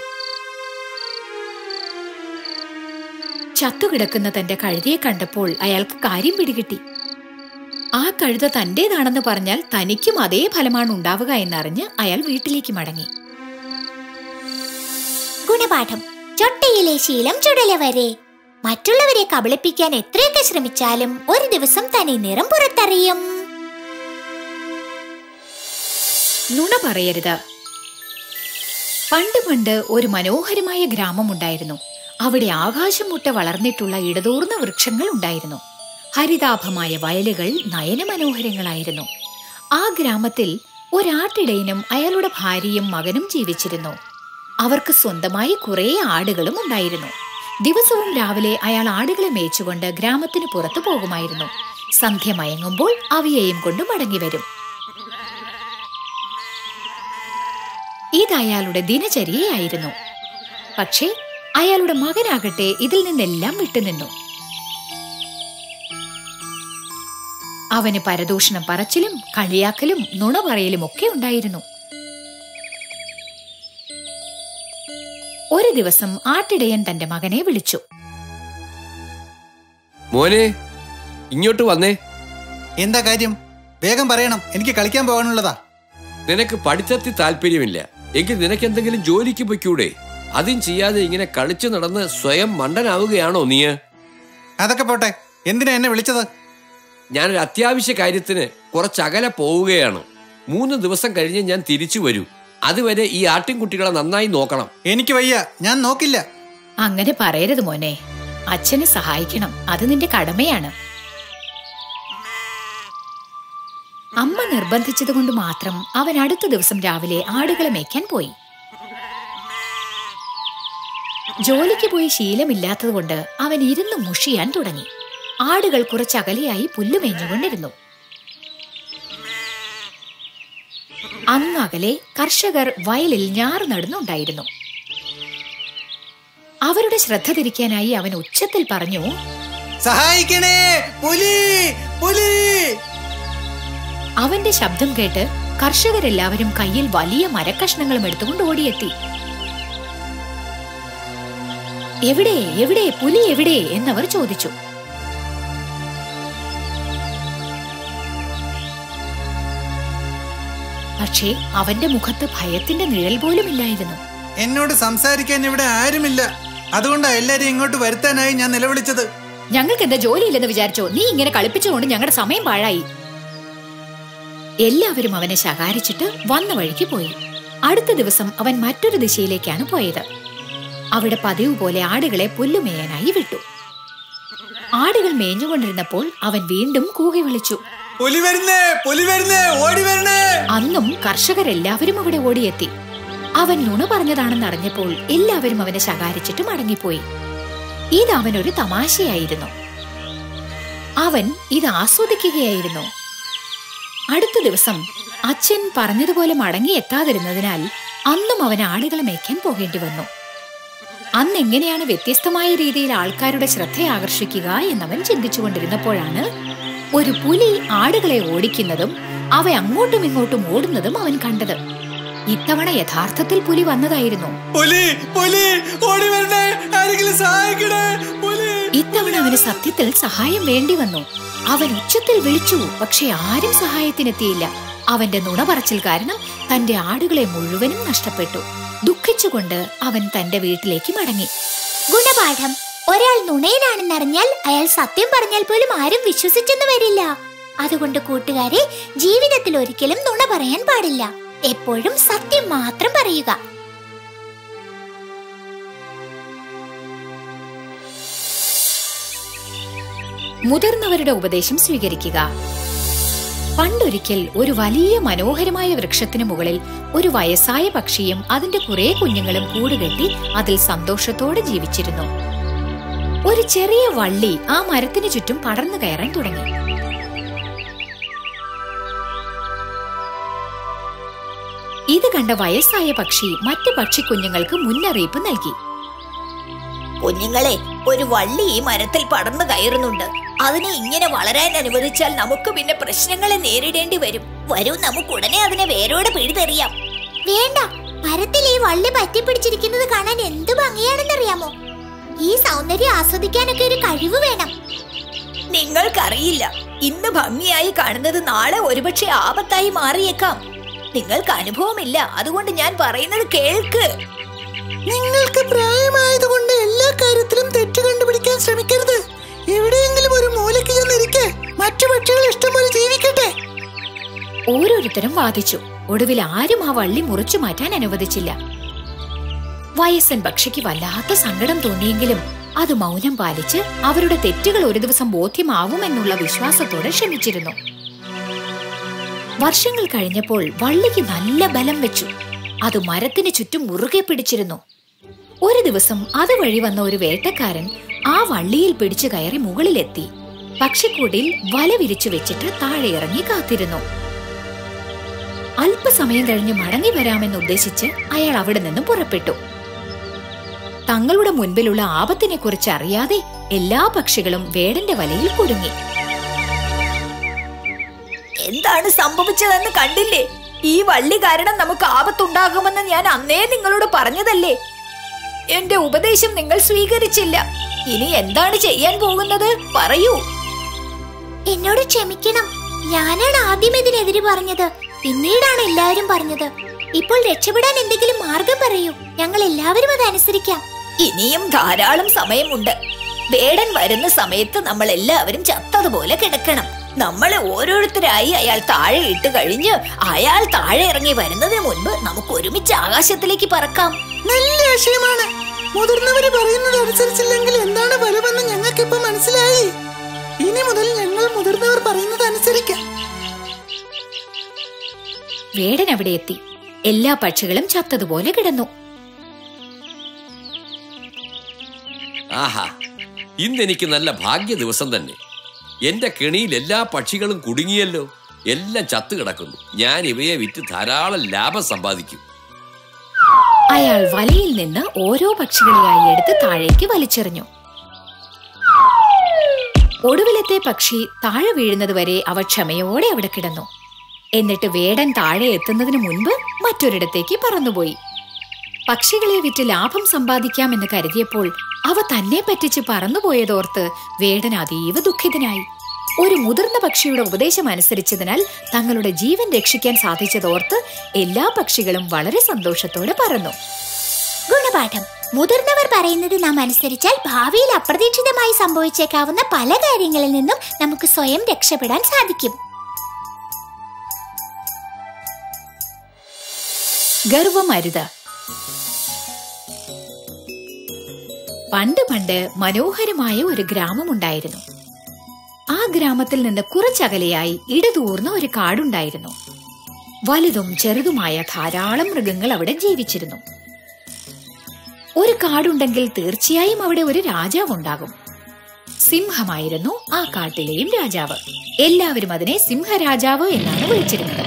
ചത്തുകിടക്കുന്ന തന്റെ കഴുതയെ കണ്ടപ്പോൾ അയാൾക്ക് കാര്യം പിടികിട്ടി ആ കഴുത തന്റേതാണെന്ന് പറഞ്ഞാൽ തനിക്കും അതേ ഫലമാണ് ഉണ്ടാവുക എന്നറിഞ്ഞ് അയാൾ വീട്ടിലേക്ക് മടങ്ങി ഗുണപാഠം ചൊട്ടയിലെ ശീലം ചുടല വരെ മറ്റുള്ളവരെ കബളിപ്പിക്കാൻ എത്രയൊക്കെ ശ്രമിച്ചാലും ഒരു ദിവസം തനി നിറം പുറത്തറിയും നുണ പറയരുത് പണ്ട് പണ്ട് ഒരു മനോഹരമായ ഗ്രാമമുണ്ടായിരുന്നു അവിടെ ആകാശം മുട്ട വളർന്നിട്ടുള്ള ഇടതൂർന്ന വൃക്ഷങ്ങൾ ഉണ്ടായിരുന്നു ഹരിതാഭമായ വയലുകൾ നയനമനോഹരങ്ങളായിരുന്നു ആ ഗ്രാമത്തിൽ ഒരാട്ടിടയനും അയാളുടെ ഭാര്യയും മകനും ജീവിച്ചിരുന്നു അവർക്ക് സ്വന്തമായി കുറേ ആടുകളും ഉണ്ടായിരുന്നു ദിവസവും രാവിലെ അയാൾ ആടുകളെ മേച്ചുകൊണ്ട് ഗ്രാമത്തിന് പുറത്തു പോകുമായിരുന്നു സന്ധ്യ മയങ്ങുമ്പോൾ അവയെയും കൊണ്ട് മടങ്ങി വരും ഇത് അയാളുടെ ദിനചര്യയായിരുന്നു പക്ഷേ അയാളുടെ മകനാകട്ടെ ഇതിൽ നിന്നെല്ലാം വിട്ടുനിന്നു അവന് പരദൂഷണം പറച്ചിലും കളിയാക്കലും നുണ പറയലും ഒക്കെ ഉണ്ടായിരുന്നു ഒരു ദിവസം ആട്ടിടയൻ തന്റെ മകനെ വിളിച്ചു മോനെ ഇങ്ങോട്ട് വന്നേ എന്താ കാര്യം വേഗം പറയണം എനിക്ക് കളിക്കാൻ പോകാനുള്ളതാ നിനക്ക് പഠിത്തത്തിൽ താല്പര്യമില്ല എങ്കിൽ നിനക്ക് എന്തെങ്കിലും ജോലിക്ക് പൊയ്ക്കൂടെ അതും ചെയ്യാതെ ഇങ്ങനെ കളിച്ചു നടന്ന് സ്വയം മണ്ടനാവുകയാണോ നീ അതൊക്കെ പോട്ടെ എന്തിനാ എന്നെ വിളിച്ചത് ഞാനൊരു അത്യാവശ്യ കാര്യത്തിന് കുറച്ചകലെ പോവുകയാണ് മൂന്ന് ദിവസം കഴിഞ്ഞ് ഞാൻ തിരിച്ചു വരൂ അതുവരെ ഈ ആട്ടിൻകുട്ടികളെ നന്നായി നോക്കണം എനിക്ക് വയ്യ ഞാൻ നോക്കില്ല അങ്ങനെ പറയരുത് മോനെ അച്ഛനെ സഹായിക്കണം അത് നിന്റെ കടമയാണ് അമ്മ നിർബന്ധിച്ചതുകൊണ്ട് മാത്രം അവൻ അടുത്ത ദിവസം രാവിലെ ആടുകളെ മേയ്ക്കാൻ പോയി ജോലിക്ക് പോയി ശീലമില്ലാത്തതുകൊണ്ട് അവൻ ഇരുന്ന് മുഷിയാൻ തുടങ്ങി ആടുകൾ കുറച്ചകലെയായി പുല്ല് മേഞ്ഞുകൊണ്ടിരുന്നു അങ്ങകലെ കർഷകർ വയലിൽ ഞാറ് നടുന്നുണ്ടായിരുന്നു അവരുടെ ശ്രദ്ധ തിരിക്കാനായി അവൻ ഉച്ചത്തിൽ പറഞ്ഞു സഹായിക്കണേ പുലി പുലി അവന്റെ ശബ്ദം കേട്ട് കർഷകരെല്ലാവരും കയ്യിൽ വലിയ മരക്കഷ്ണങ്ങളും എടുത്തുകൊണ്ട് ഓടിയെത്തി എവിടെ എവിടെ പുലി എവിടെ എന്നവർ ചോദിച്ചു പക്ഷേ അവന്റെ മുഖത്ത് ഭയത്തിന്റെ നിഴൽ പോലും ഇല്ലായിരുന്നു എന്നോട് സംസാരിക്കാൻ ഇവിടെ ആരുമില്ല അതുകൊണ്ടാ എല്ലാരെയും ഇങ്ങോട്ട് വരുത്താനായി ഞാൻ നിലവിളിച്ചത് ഞങ്ങൾക്ക് എന്താ ജോലിയില്ലെന്ന് വിചാരിച്ചോ നീ ഇങ്ങനെ കളിപ്പിച്ചുകൊണ്ട് ഞങ്ങളുടെ സമയം പാഴായി എല്ലാവരും അവനെ ശകാരിച്ചിട്ട് വന്ന വഴിക്ക് പോയി അടുത്ത ദിവസം അവൻ മറ്റൊരു ദിശയിലേക്കാണ് പോയത് അവിടെ പതിവ് പോലെ ആടുകളെ പുല്ലുമേയാനായി വിട്ടു ആടുകൾ മേഞ്ഞുകൊണ്ടിരുന്നപ്പോൾ അവൻ വീണ്ടും കൂകി വിളിച്ചു പുലി വരുന്നേ പുലി വരുന്നേ ഓടി വരണേ അന്നും കർഷകരെല്ലാവരും അവിടെ ഓടിയെത്തി അവൻ നുണ പറഞ്ഞതാണെന്ന് അറിഞ്ഞപ്പോൾ എല്ലാവരും അവനെ ശകാരിച്ചിട്ട് മടങ്ങിപ്പോയി ഇത് അവനൊരു തമാശയായിരുന്നു അവൻ ഇത് ആസ്വദിക്കുകയായിരുന്നു അടുത്ത ദിവസം അച്ഛൻ പറഞ്ഞതുപോലെ മടങ്ങി എത്താതിരുന്നതിനാൽ അന്നും അവൻ ആടുകളെ മേയ്ക്കാൻ പോകേണ്ടി വന്നു അന്ന് എങ്ങനെയാണ് വ്യത്യസ്തമായ രീതിയിൽ ആൾക്കാരുടെ ശ്രദ്ധ ആകർഷിക്കുക എന്നവൻ ചിന്തിച്ചുകൊണ്ടിരുന്നപ്പോഴാണ് ഒരു പുലി ആടുകളെ ഓടിക്കുന്നതും അവ അങ്ങോട്ടും ഇങ്ങോട്ടും ഓടുന്നതും അവൻ കണ്ടത് ഇത്തവണ യഥാർത്ഥത്തിൽ പുലി വന്നതായിരുന്നു പുലി പുലി ഓടി വരണേ ആരെങ്കിലും സഹായിക്കണേ പുലി ഇത്തവണ അവന് സത്യത്തിൽ സഹായം വേണ്ടി വന്നു അവൻ ഉച്ചത്തിൽ വിളിച്ചു പക്ഷെ ആരും സഹായത്തിനെത്തിയില്ല അവന്റെ നുണ പറച്ചിൽ കാരണം തന്റെ ആടുകളെ മുഴുവനും നഷ്ടപ്പെട്ടു ദുഃഖിച്ചുകൊണ്ട് അവൻ തന്റെ വീട്ടിലേക്ക് മടങ്ങി ഗുണപാഠം ഒരാൾ നുണയനാണെന്നറിഞ്ഞാൽ അയാൾ സത്യം പറഞ്ഞാൽ പോലും ആരും വിശ്വസിച്ചെന്ന് വരില്ല അതുകൊണ്ട് കൂട്ടുകാരെ ജീവിതത്തിൽ ഒരിക്കലും നുണ പറയാൻ പാടില്ല എപ്പോഴും സത്യം മാത്രം പറയുക മുതിർന്നവരുടെ ഉപദേശം സ്വീകരിക്കുക പണ്ടൊരിക്കൽ ഒരു വലിയ മനോഹരമായ വൃക്ഷത്തിന് മുകളിൽ ഒരു വയസ്സായ പക്ഷിയും അതിന്റെ കുറെ കുഞ്ഞുങ്ങളും കൂടുകെട്ടി അതിൽ സന്തോഷത്തോടെ ജീവിച്ചിരുന്നു ഒരു ചെറിയ വള്ളി ആ മരത്തിന് ചുറ്റും പടർന്നു കയറാൻ തുടങ്ങി ഇത് കണ്ട വയസ്സായ പക്ഷി മറ്റു പക്ഷിക്കുഞ്ഞുങ്ങൾക്ക് മുന്നറിയിപ്പ് നൽകി കുഞ്ഞുങ്ങളെ ഒരു വള്ളി ഈ മരത്തിൽ പടർന്നു കയറുന്നുണ്ട് അതിനെ ഇങ്ങനെ വളരാൻ അനുവദിച്ചാൽ നമുക്ക് പിന്നെ പ്രശ്നങ്ങളെ നേരിടേണ്ടി വരും വരൂ നമുക്ക് ഉടനെ അതിനെ വേരോടെ പിഴുതെറിയാം വേണ്ട മരത്തിൽ ഈ വള്ളി പറ്റിപ്പിടിച്ചിരിക്കുന്നത് കാണാൻ എന്ത് ഭംഗിയാണെന്നറിയാമോ ഈ സൗന്ദര്യം ആസ്വദിക്കാനൊക്കെ ഒരു കഴിവ് വേണം നിങ്ങൾക്കറിയില്ല ഇന്ന് ഭംഗിയായി കാണുന്നത് നാളെ ഒരുപക്ഷെ ആപത്തായി മാറിയേക്കാം നിങ്ങൾക്ക് അനുഭവമില്ല അതുകൊണ്ട് ഞാൻ പറയുന്നത് കേൾക്ക് നിങ്ങൾക്ക് പ്രായമായതുകൊണ്ട് എല്ലാ കാര്യത്തിലും തെറ്റ് കണ്ടുപിടിക്കാൻ ശ്രമിക്കരുത് എവിടെയെങ്കിലും ഒരു മൂലയ്ക്ക് ചെന്നിരിക്കെ മറ്റു പക്ഷികൾ ഇഷ്ടംപോലെ ജീവിക്കട്ടെ ഓരോരുത്തരും വാദിച്ചു ഒടുവിൽ ആരും ആ വള്ളി മുറിച്ചു മാറ്റാൻ അനുവദിച്ചില്ല വയസ്സൻ പക്ഷിക്ക് വല്ലാത്ത സങ്കടം തോന്നിയെങ്കിലും അത് മൗനം പാലിച്ച് അവരുടെ തെറ്റുകൾ ഒരു ദിവസം ബോധ്യമാവുമെന്നുള്ള വിശ്വാസത്തോടെ ക്ഷമിച്ചിരുന്നു വർഷങ്ങൾ കഴിഞ്ഞപ്പോൾ വള്ളിക്ക് നല്ല ബലം വെച്ചു അത് മരത്തിന് ചുറ്റും മുറുകെ പിടിച്ചിരുന്നു ഒരു ദിവസം അതുവഴി വന്ന ഒരു വേട്ടക്കാരൻ ആ വള്ളിയിൽ പിടിച്ചു കയറി മുകളിലെത്തി പക്ഷിക്കൂടിൽ വല വിരിച്ചു വെച്ചിട്ട് താഴെ ഇറങ്ങി കാത്തിരുന്നു അല്പസമയം കഴിഞ്ഞ് മടങ്ങി വരാമെന്ന് ഉദ്ദേശിച്ച് അയാൾ അവിടെ നിന്ന് പുറപ്പെട്ടു തങ്ങളുടെ മുൻപിലുള്ള ആപത്തിനെ കുറിച്ച് അറിയാതെ എല്ലാ പക്ഷികളും വേടന്റെ വലയിൽ കുടുങ്ങി എന്താണ് സംഭവിച്ചതെന്ന് കണ്ടില്ലേ ഈ വള്ളി കാരണം നമുക്ക് ആപത്തുണ്ടാകുമെന്ന് ഞാൻ അന്നേ നിങ്ങളോട് പറഞ്ഞതല്ലേ എന്റെ ഉപദേശം നിങ്ങൾ സ്വീകരിച്ചില്ല ഇനി എന്താണ് ചെയ്യാൻ പോകുന്നത് പറയൂ എന്നോട് ക്ഷമിക്കണം ഞാനാണ് ആദ്യം ഇതിനെതിരെ പറഞ്ഞത് പിന്നീടാണ് എല്ലാവരും പറഞ്ഞത് ഇപ്പോൾ രക്ഷപ്പെടാൻ എന്തെങ്കിലും മാർഗം പറയൂ ഞങ്ങൾ എല്ലാവരും അത് അനുസരിക്കാം ഇനിയും ധാരാളം സമയമുണ്ട് വേടൻ വരുന്ന സമയത്ത് നമ്മൾ എല്ലാവരും ചത്തതുപോലെ കിടക്കണം നമ്മളെ ഓരോരുത്തരായി അയാൾ താഴെ ഇട്ട് കഴിഞ്ഞ് അയാൾ താഴെ ഇറങ്ങി വരുന്നതിന് മുൻപ് നമുക്ക് ഒരുമിച്ച് ആകാശത്തിലേക്ക് പറക്കാം നല്ല ആശയമാണ് മുതിർന്നവര് പറയുന്നത് അനുസരിച്ചില്ലെങ്കിൽ എന്താണ് ഫലമെന്ന് ഞങ്ങൾക്കിപ്പോ മനസ്സിലായി ഇനി മുതൽ ഞങ്ങൾ മുതിർന്നവർ പറയുന്നത് അനുസരിക്കാം വേടൻ അവിടെ എത്തി എല്ലാ പക്ഷികളും ചത്തതുപോലെ കിടന്നു ആഹാ ഇന്ന് എനിക്ക് നല്ല ഭാഗ്യ ദിവസം തന്നെ എന്റെ കെണിയിൽ എല്ലാ പക്ഷികളും കുടുങ്ങിയല്ലോ എല്ലാം ചത്തു കിടക്കുന്നു ഞാൻ ഇവയെ വിറ്റ് ധാരാളം ലാഭം സമ്പാദിക്കും അയാൾ വലയിൽ നിന്ന് ഓരോ പക്ഷികളെയായി എടുത്ത് താഴേക്ക് വലിച്ചെറിഞ്ഞു ഒടുവിലത്തെ പക്ഷി താഴെ വീഴുന്നത് വരെ അവ ക്ഷമയോടെ അവിടെ കിടന്നു എന്നിട്ട് വേടൻ താഴെ എത്തുന്നതിന് മുൻപ് മറ്റൊരിടത്തേക്ക് പറന്നുപോയി പക്ഷികളെ വിറ്റ് ലാഭം സമ്പാദിക്കാമെന്ന് കരുതിയപ്പോൾ അവ തന്നെ പറ്റിച്ച് പറന്നുപോയതോർത്ത് വേടൻ അതീവ ദുഃഖിതനായി ഒരു മുതിർന്ന പക്ഷിയുടെ ഉപദേശം അനുസരിച്ചതിനാൽ തങ്ങളുടെ ജീവൻ രക്ഷിക്കാൻ സാധിച്ചതോർത്ത് എല്ലാ പക്ഷികളും വളരെ സന്തോഷത്തോടെ പറന്നു ഗുണപാഠം മുതിർന്നവർ പറയുന്നത് നാം അനുസരിച്ചാൽ ഭാവിയിൽ അപ്രതീക്ഷിതമായി സംഭവിച്ചേക്കാവുന്ന പല കാര്യങ്ങളിൽ നിന്നും നമുക്ക് സ്വയം രക്ഷപ്പെടാൻ സാധിക്കും ഗർവം അരുത് പണ്ട് പണ്ട് മനോഹരമായ ഒരു ഗ്രാമമുണ്ടായിരുന്നു ആ ഗ്രാമത്തിൽ നിന്ന് കുറച്ചകലെയായി ഇടതൂർന്ന ഒരു കാടുണ്ടായിരുന്നു വലുതും ചെറുതുമായ ധാരാളം മൃഗങ്ങൾ അവിടെ ജീവിച്ചിരുന്നു ഒരു കാടുണ്ടെങ്കിൽ തീർച്ചയായും അവിടെ ഒരു രാജാവുണ്ടാകും സിംഹമായിരുന്നു ആ കാട്ടിലെയും രാജാവ് എല്ലാവരും അതിനെ സിംഹരാജാവ് എന്നാണ് വിളിച്ചിരുന്നത്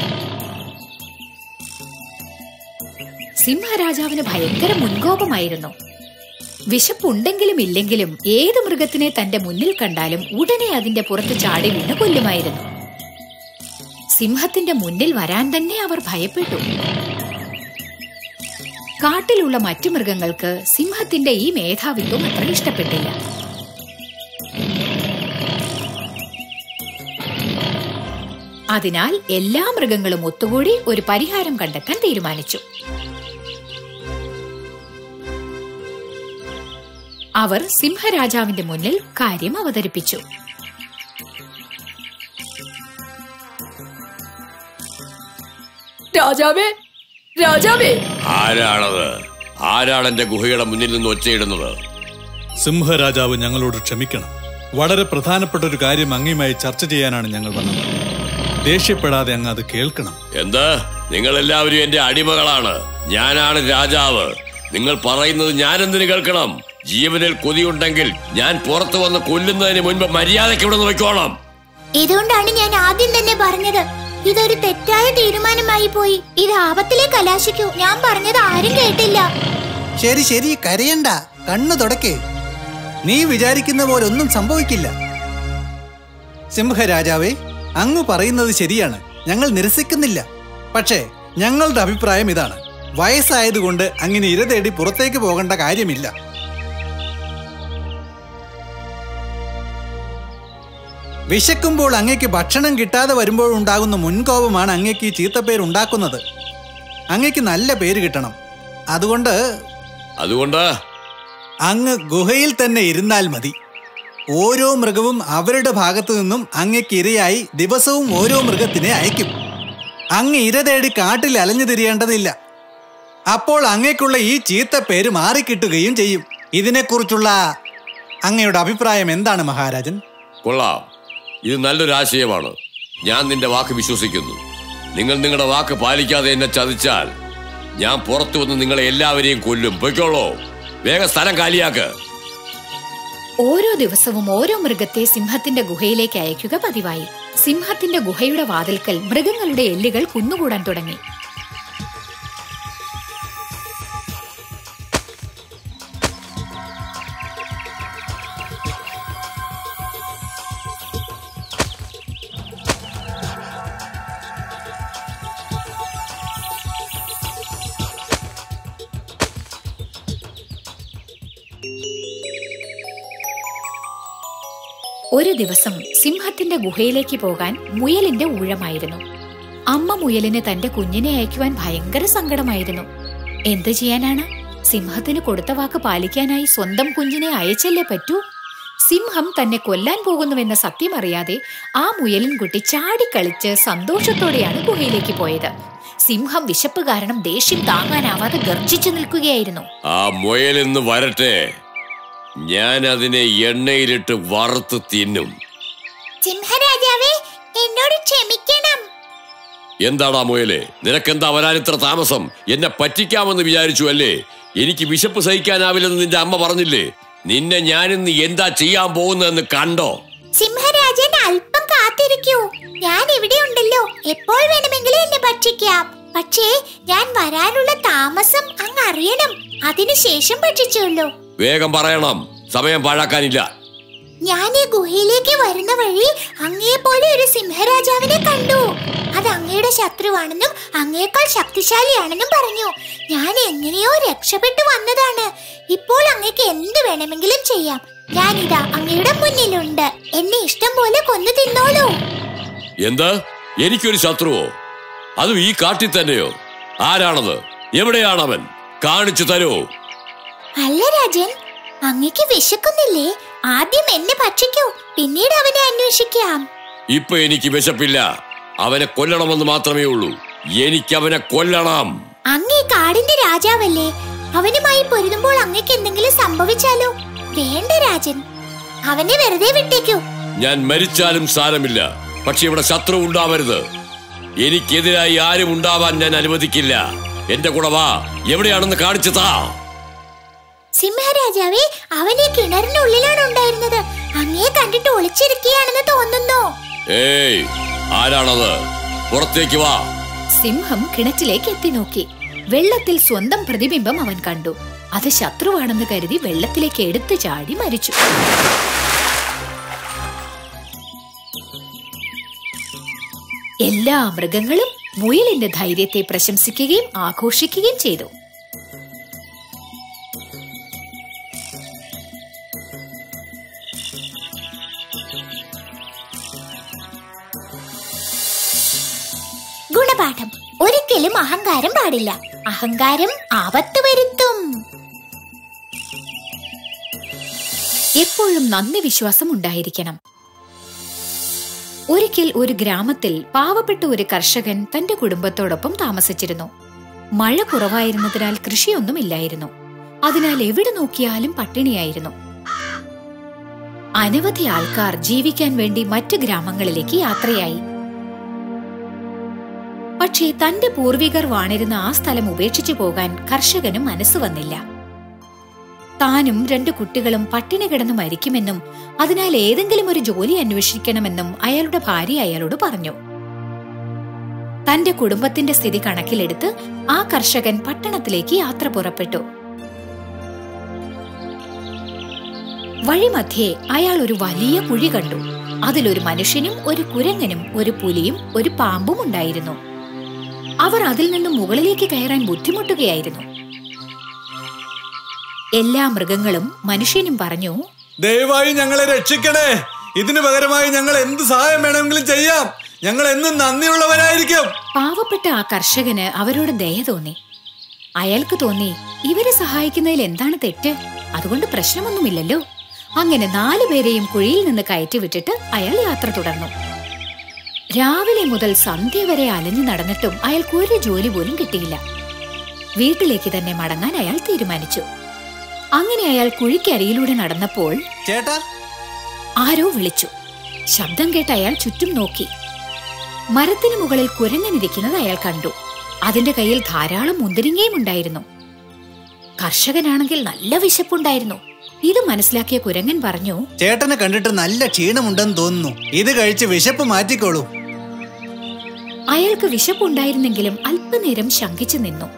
സിംഹരാജാവിന് ഭയങ്കര മുൻകോപമായിരുന്നു വിശപ്പുണ്ടെങ്കിലും ഇല്ലെങ്കിലും ഏത് മൃഗത്തിനെ തന്റെ മുന്നിൽ കണ്ടാലും ഉടനെ അതിന്റെ പുറത്ത് ചാടി വീണ് കൊല്ലുമായിരുന്നു സിംഹത്തിന്റെ മുന്നിൽ വരാൻ തന്നെ അവർ ഭയപ്പെട്ടു കാട്ടിലുള്ള മറ്റു മൃഗങ്ങൾക്ക് സിംഹത്തിന്റെ ഈ മേധാവിത്വം അത്ര ഇഷ്ടപ്പെട്ടില്ല അതിനാൽ എല്ലാ മൃഗങ്ങളും ഒത്തുകൂടി ഒരു പരിഹാരം കണ്ടെത്താൻ തീരുമാനിച്ചു അവർ സിംഹരാജാവിന്റെ മുന്നിൽ കാര്യം അവതരിപ്പിച്ചു രാജാവേ രാജാവേ ആരാണത് ആരാണ് എന്റെ ഗുഹയുടെ മുന്നിൽ നിന്ന് ഒച്ചയിടുന്നത് സിംഹരാജാവ് ഞങ്ങളോട് ക്ഷമിക്കണം വളരെ പ്രധാനപ്പെട്ട ഒരു കാര്യം അങ്ങയുമായി ചർച്ച ചെയ്യാനാണ് ഞങ്ങൾ വന്നത് ദേഷ്യപ്പെടാതെ അങ്ങ് അത് കേൾക്കണം എന്ത് നിങ്ങൾ എല്ലാവരും എന്റെ അടിമകളാണ് ഞാനാണ് രാജാവ് നിങ്ങൾ പറയുന്നത് ഞാൻ എന്തിനു കേൾക്കണം ജീവനിൽ കൊതിയുണ്ടെങ്കിൽ ഞാൻ പുറത്തു വന്ന് കൊല്ലുന്നതിന് മുൻപ് മര്യാദയ്ക്ക് ഇവിടെ നിന്ന് വെക്കോളാം ഇതുകൊണ്ടാണ് ഞാൻ ആദ്യം തന്നെ പറഞ്ഞത് ഇതൊരു തെറ്റായ തീരുമാനമായി പോയി ഇത് ആപത്തിലെ കലാശിക്കൂ ഞാൻ പറഞ്ഞത് ആരും കേട്ടില്ല ശരി ശരി കരയണ്ട കണ്ണു തുടക്കേ നീ വിചാരിക്കുന്ന പോലെ ഒന്നും സംഭവിക്കില്ല സിംഹരാജാവേ അങ്ങ് പറയുന്നത് ശരിയാണ് ഞങ്ങൾ നിരസിക്കുന്നില്ല പക്ഷേ ഞങ്ങളുടെ അഭിപ്രായം ഇതാണ് വയസ്സായതുകൊണ്ട് അങ്ങനെ ഇര തേടി പുറത്തേക്ക് പോകേണ്ട കാര്യമില്ല വിശക്കുമ്പോൾ അങ്ങയ്ക്ക് ഭക്ഷണം കിട്ടാതെ വരുമ്പോൾ ഉണ്ടാകുന്ന മുൻകോപമാണ് അങ്ങയ്ക്ക് ഈ ചീത്തപ്പേരുണ്ടാക്കുന്നത് അങ്ങയ്ക്ക് നല്ല പേര് കിട്ടണം അതുകൊണ്ട് അതുകൊണ്ട് അങ്ങ് ഗുഹയിൽ തന്നെ ഇരുന്നാൽ മതി ഓരോ മൃഗവും അവരുടെ ഭാഗത്തു നിന്നും അങ്ങയ്ക്ക് ഇരയായി ദിവസവും ഓരോ മൃഗത്തിനെ അയക്കും അങ്ങ് ഇര തേടി കാട്ടിൽ അലഞ്ഞു തിരിയേണ്ടതില്ല അപ്പോൾ അങ്ങയ്ക്കുള്ള ഈ ചീത്ത പേര് മാറിക്കിട്ടുകയും ചെയ്യും ഇതിനെക്കുറിച്ചുള്ള അങ്ങയുടെ അഭിപ്രായം എന്താണ് മഹാരാജൻ കൊള്ളാം ഇത് നല്ലൊരു ആശയമാണ് ഞാൻ നിന്റെ വാക്ക് വിശ്വസിക്കുന്നു നിങ്ങൾ നിങ്ങളുടെ വാക്ക് പാലിക്കാതെ എന്നെ ചതിച്ചാൽ ഞാൻ പുറത്തു വന്ന് നിങ്ങളെ എല്ലാവരെയും കൊല്ലും പൊയ്ക്കോളൂ വേഗം സ്ഥലം കാലിയാക്ക് ഓരോ ദിവസവും ഓരോ മൃഗത്തെ സിംഹത്തിന്റെ ഗുഹയിലേക്ക് അയക്കുക പതിവായി സിംഹത്തിന്റെ ഗുഹയുടെ വാതിൽക്കൽ മൃഗങ്ങളുടെ എല്ലുകൾ കുന്നുകൂടാൻ തുടങ്ങി ഒരു ദിവസം സിംഹത്തിന്റെ ഗുഹയിലേക്ക് പോകാൻ മുയലിന്റെ ഊഴമായിരുന്നു അമ്മ മുയലിന് തന്റെ കുഞ്ഞിനെ അയക്കുവാൻ ഭയങ്കര സങ്കടമായിരുന്നു എന്തു ചെയ്യാനാണ് സിംഹത്തിന് കൊടുത്ത വാക്ക് പാലിക്കാനായി സ്വന്തം കുഞ്ഞിനെ അയച്ചല്ലേ പറ്റൂ സിംഹം തന്നെ കൊല്ലാൻ പോകുന്നുവെന്ന സത്യം അറിയാതെ ആ മുയലിൻ കുട്ടി ചാടിക്കളിച്ച് സന്തോഷത്തോടെയാണ് ഗുഹയിലേക്ക് പോയത് സിംഹം വിശപ്പ് കാരണം ദേഷ്യം താങ്ങാനാവാതെ ഗർജിച്ചു നിൽക്കുകയായിരുന്നു ആ മുയലിന്ന് വരട്ടെ ഞാൻ അതിനെ എണ്ണയിലിട്ട് വറുത്ത് തിന്നും സിംഹരാജാവേ എന്നോട് ക്ഷമിക്കണം എന്താടാ മുയലെ നിനക്കെന്താ വരാൻ ഇത്ര താമസം എന്നെ പറ്റിക്കാമെന്ന് വിചാരിച്ചു അല്ലേ എനിക്ക് വിശപ്പ് സഹിക്കാനാവില്ലെന്ന് നിന്റെ അമ്മ പറഞ്ഞില്ലേ നിന്നെ ഞാനിന്ന് എന്താ ചെയ്യാൻ പോകുന്നതെന്ന് കണ്ടോ സിംഹരാജൻ അല്പം കാത്തിരിക്കൂ ഞാൻ ഇവിടെ ഉണ്ടല്ലോ എപ്പോൾ വേണമെങ്കിലും എന്നെ ഭക്ഷിക്കാം പക്ഷേ ഞാൻ വരാനുള്ള താമസം അങ്ങ് അറിയണം അതിനുശേഷം ഭക്ഷിച്ചുള്ളൂ വേഗം പറയണം സമയം പാഴാക്കാനില്ല ഞാൻ ഈ ഗുഹയിലേക്ക് വരുന്ന വഴി അങ്ങയെ പോലെ ഒരു സിംഹരാജാവിനെ കണ്ടു അത് അങ്ങയുടെ ശത്രുവാണെന്നും അങ്ങയേക്കാൾ ശക്തിശാലിയാണെന്നും പറഞ്ഞു ഞാൻ എങ്ങനെയോ രക്ഷപ്പെട്ടു വന്നതാണ് ഇപ്പോൾ അങ്ങയ്ക്ക് എന്ത് വേണമെങ്കിലും ചെയ്യാം ഞാനിതാ അങ്ങയുടെ മുന്നിലുണ്ട് എന്നെ ഇഷ്ടം പോലെ കൊന്നു തിന്നോളൂ എന്താ എനിക്കൊരു ശത്രുവോ അതും ഈ കാട്ടിൽ തന്നെയോ ആരാണത് എവിടെയാണവൻ കാണിച്ചു തരൂ അല്ല രാജൻ അങ്ങയ്ക്ക് വിശക്കുന്നില്ലേ ആദ്യം എന്നെ ഭക്ഷിക്കൂ പിന്നീട് അവനെ അന്വേഷിക്കാം ഇപ്പൊ എനിക്ക് വിശപ്പില്ല അവനെ കൊല്ലണമെന്ന് മാത്രമേ ഉള്ളൂ എനിക്ക് അവനെ കൊല്ലണം അങ്ങ് ഈ കാടിന്റെ രാജാവല്ലേ അവനുമായി പൊരുതുമ്പോൾ അങ്ങക്ക് എന്തെങ്കിലും സംഭവിച്ചാലോ വേണ്ട രാജൻ അവനെ വെറുതെ വിട്ടേക്കൂ ഞാൻ മരിച്ചാലും സാരമില്ല പക്ഷെ ഇവിടെ ശത്രു ഉണ്ടാവരുത് എനിക്കെതിരായി ആരും ഉണ്ടാവാൻ ഞാൻ അനുവദിക്കില്ല എന്റെ കൂടെ വാ എവിടെയാണെന്ന് കാണിച്ചു താ സിംഹരാജാവേ അവനെ കിണറിനുള്ളിലാണ് ഉണ്ടായിരുന്നത് അങ്ങയെ കണ്ടിട്ട് ഒളിച്ചിരിക്കുകയാണെന്ന് തോന്നുന്നു ഏയ് ആരാണത് പുറത്തേക്ക് വാ സിംഹം കിണറ്റിലേക്ക് എത്തി നോക്കി വെള്ളത്തിൽ സ്വന്തം പ്രതിബിംബം അവൻ കണ്ടു അത് ശത്രുവാണെന്ന് കരുതി വെള്ളത്തിലേക്ക് എടുത്തു ചാടി മരിച്ചു എല്ലാ മൃഗങ്ങളും മുയലിന്റെ ധൈര്യത്തെ പ്രശംസിക്കുകയും ആഘോഷിക്കുകയും ചെയ്തു ഗുണപാഠം ഒരിക്കലും അഹങ്കാരം പാടില്ല അഹങ്കാരം ആപത്ത് വരുത്തും എപ്പോഴും നന്ദി വിശ്വാസം ഉണ്ടായിരിക്കണം ഒരിക്കൽ ഒരു ഗ്രാമത്തിൽ പാവപ്പെട്ട ഒരു കർഷകൻ തന്റെ കുടുംബത്തോടൊപ്പം താമസിച്ചിരുന്നു മഴ കുറവായിരുന്നതിനാൽ കൃഷിയൊന്നുമില്ലായിരുന്നു അതിനാൽ എവിടെ നോക്കിയാലും പട്ടിണിയായിരുന്നു അനവധി ആൾക്കാർ ജീവിക്കാൻ വേണ്ടി മറ്റു ഗ്രാമങ്ങളിലേക്ക് യാത്രയായി പക്ഷേ തന്റെ പൂർവികർ വാണിരുന്ന ആ സ്ഥലം ഉപേക്ഷിച്ചു പോകാൻ കർഷകന് മനസ്സ് വന്നില്ല താനും രണ്ടു കുട്ടികളും പട്ടിണി കിടന്ന് മരിക്കുമെന്നും അതിനാൽ ഏതെങ്കിലും ഒരു ജോലി അന്വേഷിക്കണമെന്നും അയാളുടെ ഭാര്യ അയാളോട് പറഞ്ഞു തന്റെ കുടുംബത്തിന്റെ സ്ഥിതി കണക്കിലെടുത്ത് ആ കർഷകൻ പട്ടണത്തിലേക്ക് യാത്ര പുറപ്പെട്ടു വഴിമധ്യേ അയാൾ ഒരു വലിയ കുഴി കണ്ടു അതിലൊരു മനുഷ്യനും ഒരു കുരങ്ങനും ഒരു പുലിയും ഒരു പാമ്പും ഉണ്ടായിരുന്നു അവർ അതിൽ നിന്നും മുകളിലേക്ക് കയറാൻ ബുദ്ധിമുട്ടുകയായിരുന്നു എല്ലാ മൃഗങ്ങളും മനുഷ്യനും പറഞ്ഞു ദയവായി ഞങ്ങളെ രക്ഷിക്കണേ ഇതിനു പകരമായി ഞങ്ങൾ എന്ത് സഹായം വേണമെങ്കിലും ചെയ്യാം ഞങ്ങൾ എന്നും നന്ദിയുള്ളവരായിരിക്കും പാവപ്പെട്ട ആ കർഷകന് അവരോട് ദയ തോന്നി അയാൾക്ക് തോന്നി ഇവരെ സഹായിക്കുന്നതിൽ എന്താണ് തെറ്റ് അതുകൊണ്ട് പ്രശ്നമൊന്നുമില്ലല്ലോ അങ്ങനെ നാലുപേരെയും കുഴിയിൽ നിന്ന് കയറ്റി വിട്ടിട്ട് അയാൾ യാത്ര തുടർന്നു രാവിലെ മുതൽ സന്ധ്യ വരെ അലഞ്ഞു നടന്നിട്ടും അയാൾക്ക് ഒരു ജോലി പോലും കിട്ടിയില്ല വീട്ടിലേക്ക് തന്നെ മടങ്ങാൻ അയാൾ തീരുമാനിച്ചു അങ്ങനെ അയാൾ കുഴിക്കരിയിലൂടെ നടന്നപ്പോൾ ചേട്ടാ ആരോ വിളിച്ചു ശബ്ദം കേട്ട് അയാൾ ചുറ്റും നോക്കി മരത്തിന് മുകളിൽ കുരങ്ങനിരിക്കുന്നത് അയാൾ കണ്ടു അതിന്റെ കയ്യിൽ ധാരാളം മുന്തിരിങ്ങയും ഉണ്ടായിരുന്നു കർഷകനാണെങ്കിൽ നല്ല വിശപ്പുണ്ടായിരുന്നു ഇത് മനസ്സിലാക്കിയ കുരങ്ങൻ പറഞ്ഞു ചേട്ടനെ കണ്ടിട്ട് നല്ല ക്ഷീണമുണ്ടെന്ന് തോന്നുന്നു ഇത് കഴിച്ച് വിശപ്പ് മാറ്റിക്കോളൂ അയാൾക്ക് വിശപ്പുണ്ടായിരുന്നെങ്കിലും അല്പനേരം ശങ്കിച്ചു നിന്നു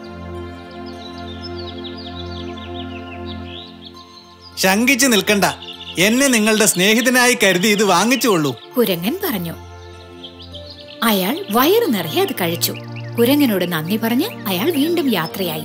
ശങ്കിച്ച് നിൽക്കണ്ട എന്നെ നിങ്ങളുടെ സ്നേഹിതനായി കരുതി ഇത് വാങ്ങിച്ചുകൊള്ളൂ കുരങ്ങൻ പറഞ്ഞു അയാൾ വയറു നിറയെ അത് കഴിച്ചു കുരങ്ങനോട് നന്ദി പറഞ്ഞ് അയാൾ വീണ്ടും യാത്രയായി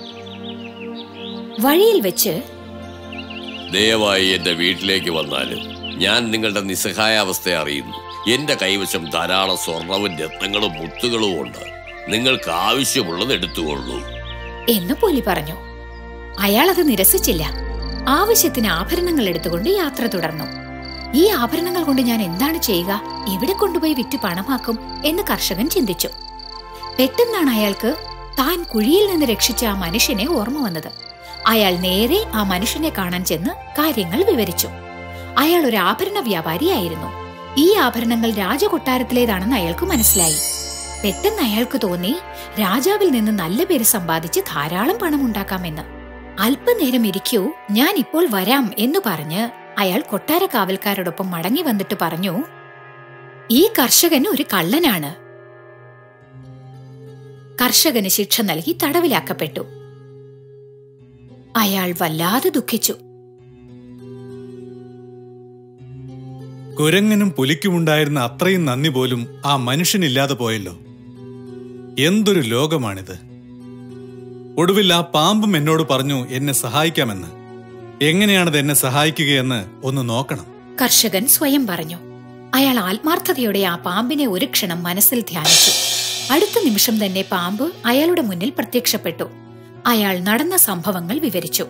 വഴിയിൽ വെച്ച് ദയവായി എന്റെ വീട്ടിലേക്ക് വന്നാലും ഞാൻ നിങ്ങളുടെ നിസ്സഹായാവസ്ഥ അറിയുന്നു എന്റെ കൈവശം ധാരാളം സ്വർണവും രത്നങ്ങളും മുത്തുകളും ഉണ്ട് നിങ്ങൾക്ക് ആവശ്യമുള്ളത് എടുത്തുകൊള്ളൂ എന്ന് പുലി പറഞ്ഞു അയാൾ അത് നിരസിച്ചില്ല ആവശ്യത്തിന് ആഭരണങ്ങൾ എടുത്തുകൊണ്ട് യാത്ര തുടർന്നു ഈ ആഭരണങ്ങൾ കൊണ്ട് ഞാൻ എന്താണ് ചെയ്യുക എവിടെ കൊണ്ടുപോയി വിറ്റ് പണമാക്കും എന്ന് കർഷകൻ ചിന്തിച്ചു പെട്ടെന്നാണ് അയാൾക്ക് താൻ കുഴിയിൽ നിന്ന് രക്ഷിച്ച ആ മനുഷ്യനെ ഓർമ്മ വന്നത് അയാൾ നേരെ ആ മനുഷ്യനെ കാണാൻ ചെന്ന് കാര്യങ്ങൾ വിവരിച്ചു അയാൾ ഒരു ആഭരണ വ്യാപാരിയായിരുന്നു ഈ ആഭരണങ്ങൾ രാജകൊട്ടാരത്തിലേതാണെന്ന് അയാൾക്ക് മനസ്സിലായി പെട്ടെന്ന് അയാൾക്ക് തോന്നി രാജാവിൽ നിന്ന് നല്ല പേര് സമ്പാദിച്ച് ധാരാളം പണം ഉണ്ടാക്കാമെന്ന് അല്പനേരം ഇരിക്കൂ ഞാൻ ഇപ്പോൾ വരാം എന്ന് പറഞ്ഞ് അയാൾ കൊട്ടാര കാവൽക്കാരോടൊപ്പം മടങ്ങി വന്നിട്ട് പറഞ്ഞു ഈ കർഷകൻ ഒരു കള്ളനാണ് കർഷകന് ശിക്ഷ നൽകി തടവിലാക്കപ്പെട്ടു അയാൾ വല്ലാതെ ദുഃഖിച്ചു കുരങ്ങനും പുലിക്കുമുണ്ടായിരുന്ന അത്രയും നന്ദി പോലും ആ മനുഷ്യനില്ലാതെ പോയല്ലോ എന്തൊരു ലോകമാണിത് ഒടുവിൽ ആ പാമ്പും എന്നോട് പറഞ്ഞു എന്നെ സഹായിക്കാമെന്ന് എങ്ങനെയാണത് എന്നെ സഹായിക്കുകയെന്ന് ഒന്ന് നോക്കണം കർഷകൻ സ്വയം പറഞ്ഞു അയാൾ ആത്മാർത്ഥതയോടെ ആ പാമ്പിനെ ഒരു ക്ഷണം മനസ്സിൽ ധ്യാനിച്ചു അടുത്ത നിമിഷം തന്നെ പാമ്പ് അയാളുടെ മുന്നിൽ പ്രത്യക്ഷപ്പെട്ടു അയാൾ നടന്ന സംഭവങ്ങൾ വിവരിച്ചു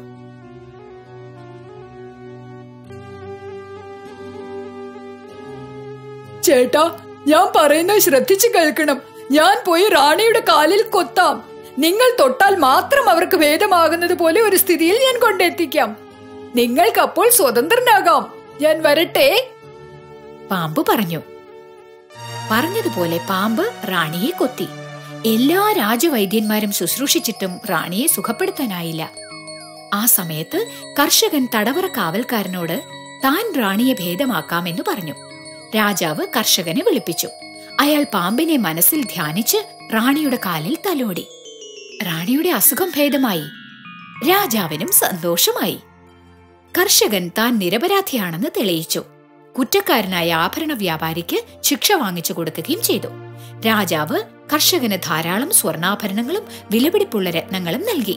ചേട്ടാ ഞാൻ പറയുന്നത് ശ്രദ്ധിച്ചു കേൾക്കണം ഞാൻ പോയി റാണിയുടെ കാലിൽ കൊത്താം നിങ്ങൾ തൊട്ടാൽ മാത്രം അവർക്ക് ഭേദമാകുന്നത് പോലെ ഒരു സ്ഥിതിയിൽ ഞാൻ കൊണ്ടെത്തിക്കാം നിങ്ങൾക്ക് അപ്പോൾ സ്വതന്ത്രനാകാം ഞാൻ വരട്ടെ പാമ്പ് പറഞ്ഞു പറഞ്ഞതുപോലെ പാമ്പ് റാണിയെ കൊത്തി എല്ലാ രാജവൈദ്യന്മാരും ശുശ്രൂഷിച്ചിട്ടും റാണിയെ സുഖപ്പെടുത്താനായില്ല ആ സമയത്ത് കർഷകൻ തടവറ കാവൽക്കാരനോട് താൻ റാണിയെ ഭേദമാക്കാമെന്ന് പറഞ്ഞു രാജാവ് കർഷകനെ വിളിപ്പിച്ചു അയാൾ പാമ്പിനെ മനസ്സിൽ ധ്യാനിച്ച് റാണിയുടെ കാലിൽ തലോടി റാണിയുടെ അസുഖം ഭേദമായി രാജാവിനും സന്തോഷമായി കർഷകൻ താൻ നിരപരാധിയാണെന്ന് തെളിയിച്ചു കുറ്റക്കാരനായ ആഭരണ വ്യാപാരിക്ക് ശിക്ഷ വാങ്ങിച്ചു കൊടുക്കുകയും ചെയ്തു രാജാവ് കർഷകന് ധാരാളം സ്വർണ്ണാഭരണങ്ങളും വിലപിടിപ്പുള്ള രത്നങ്ങളും നൽകി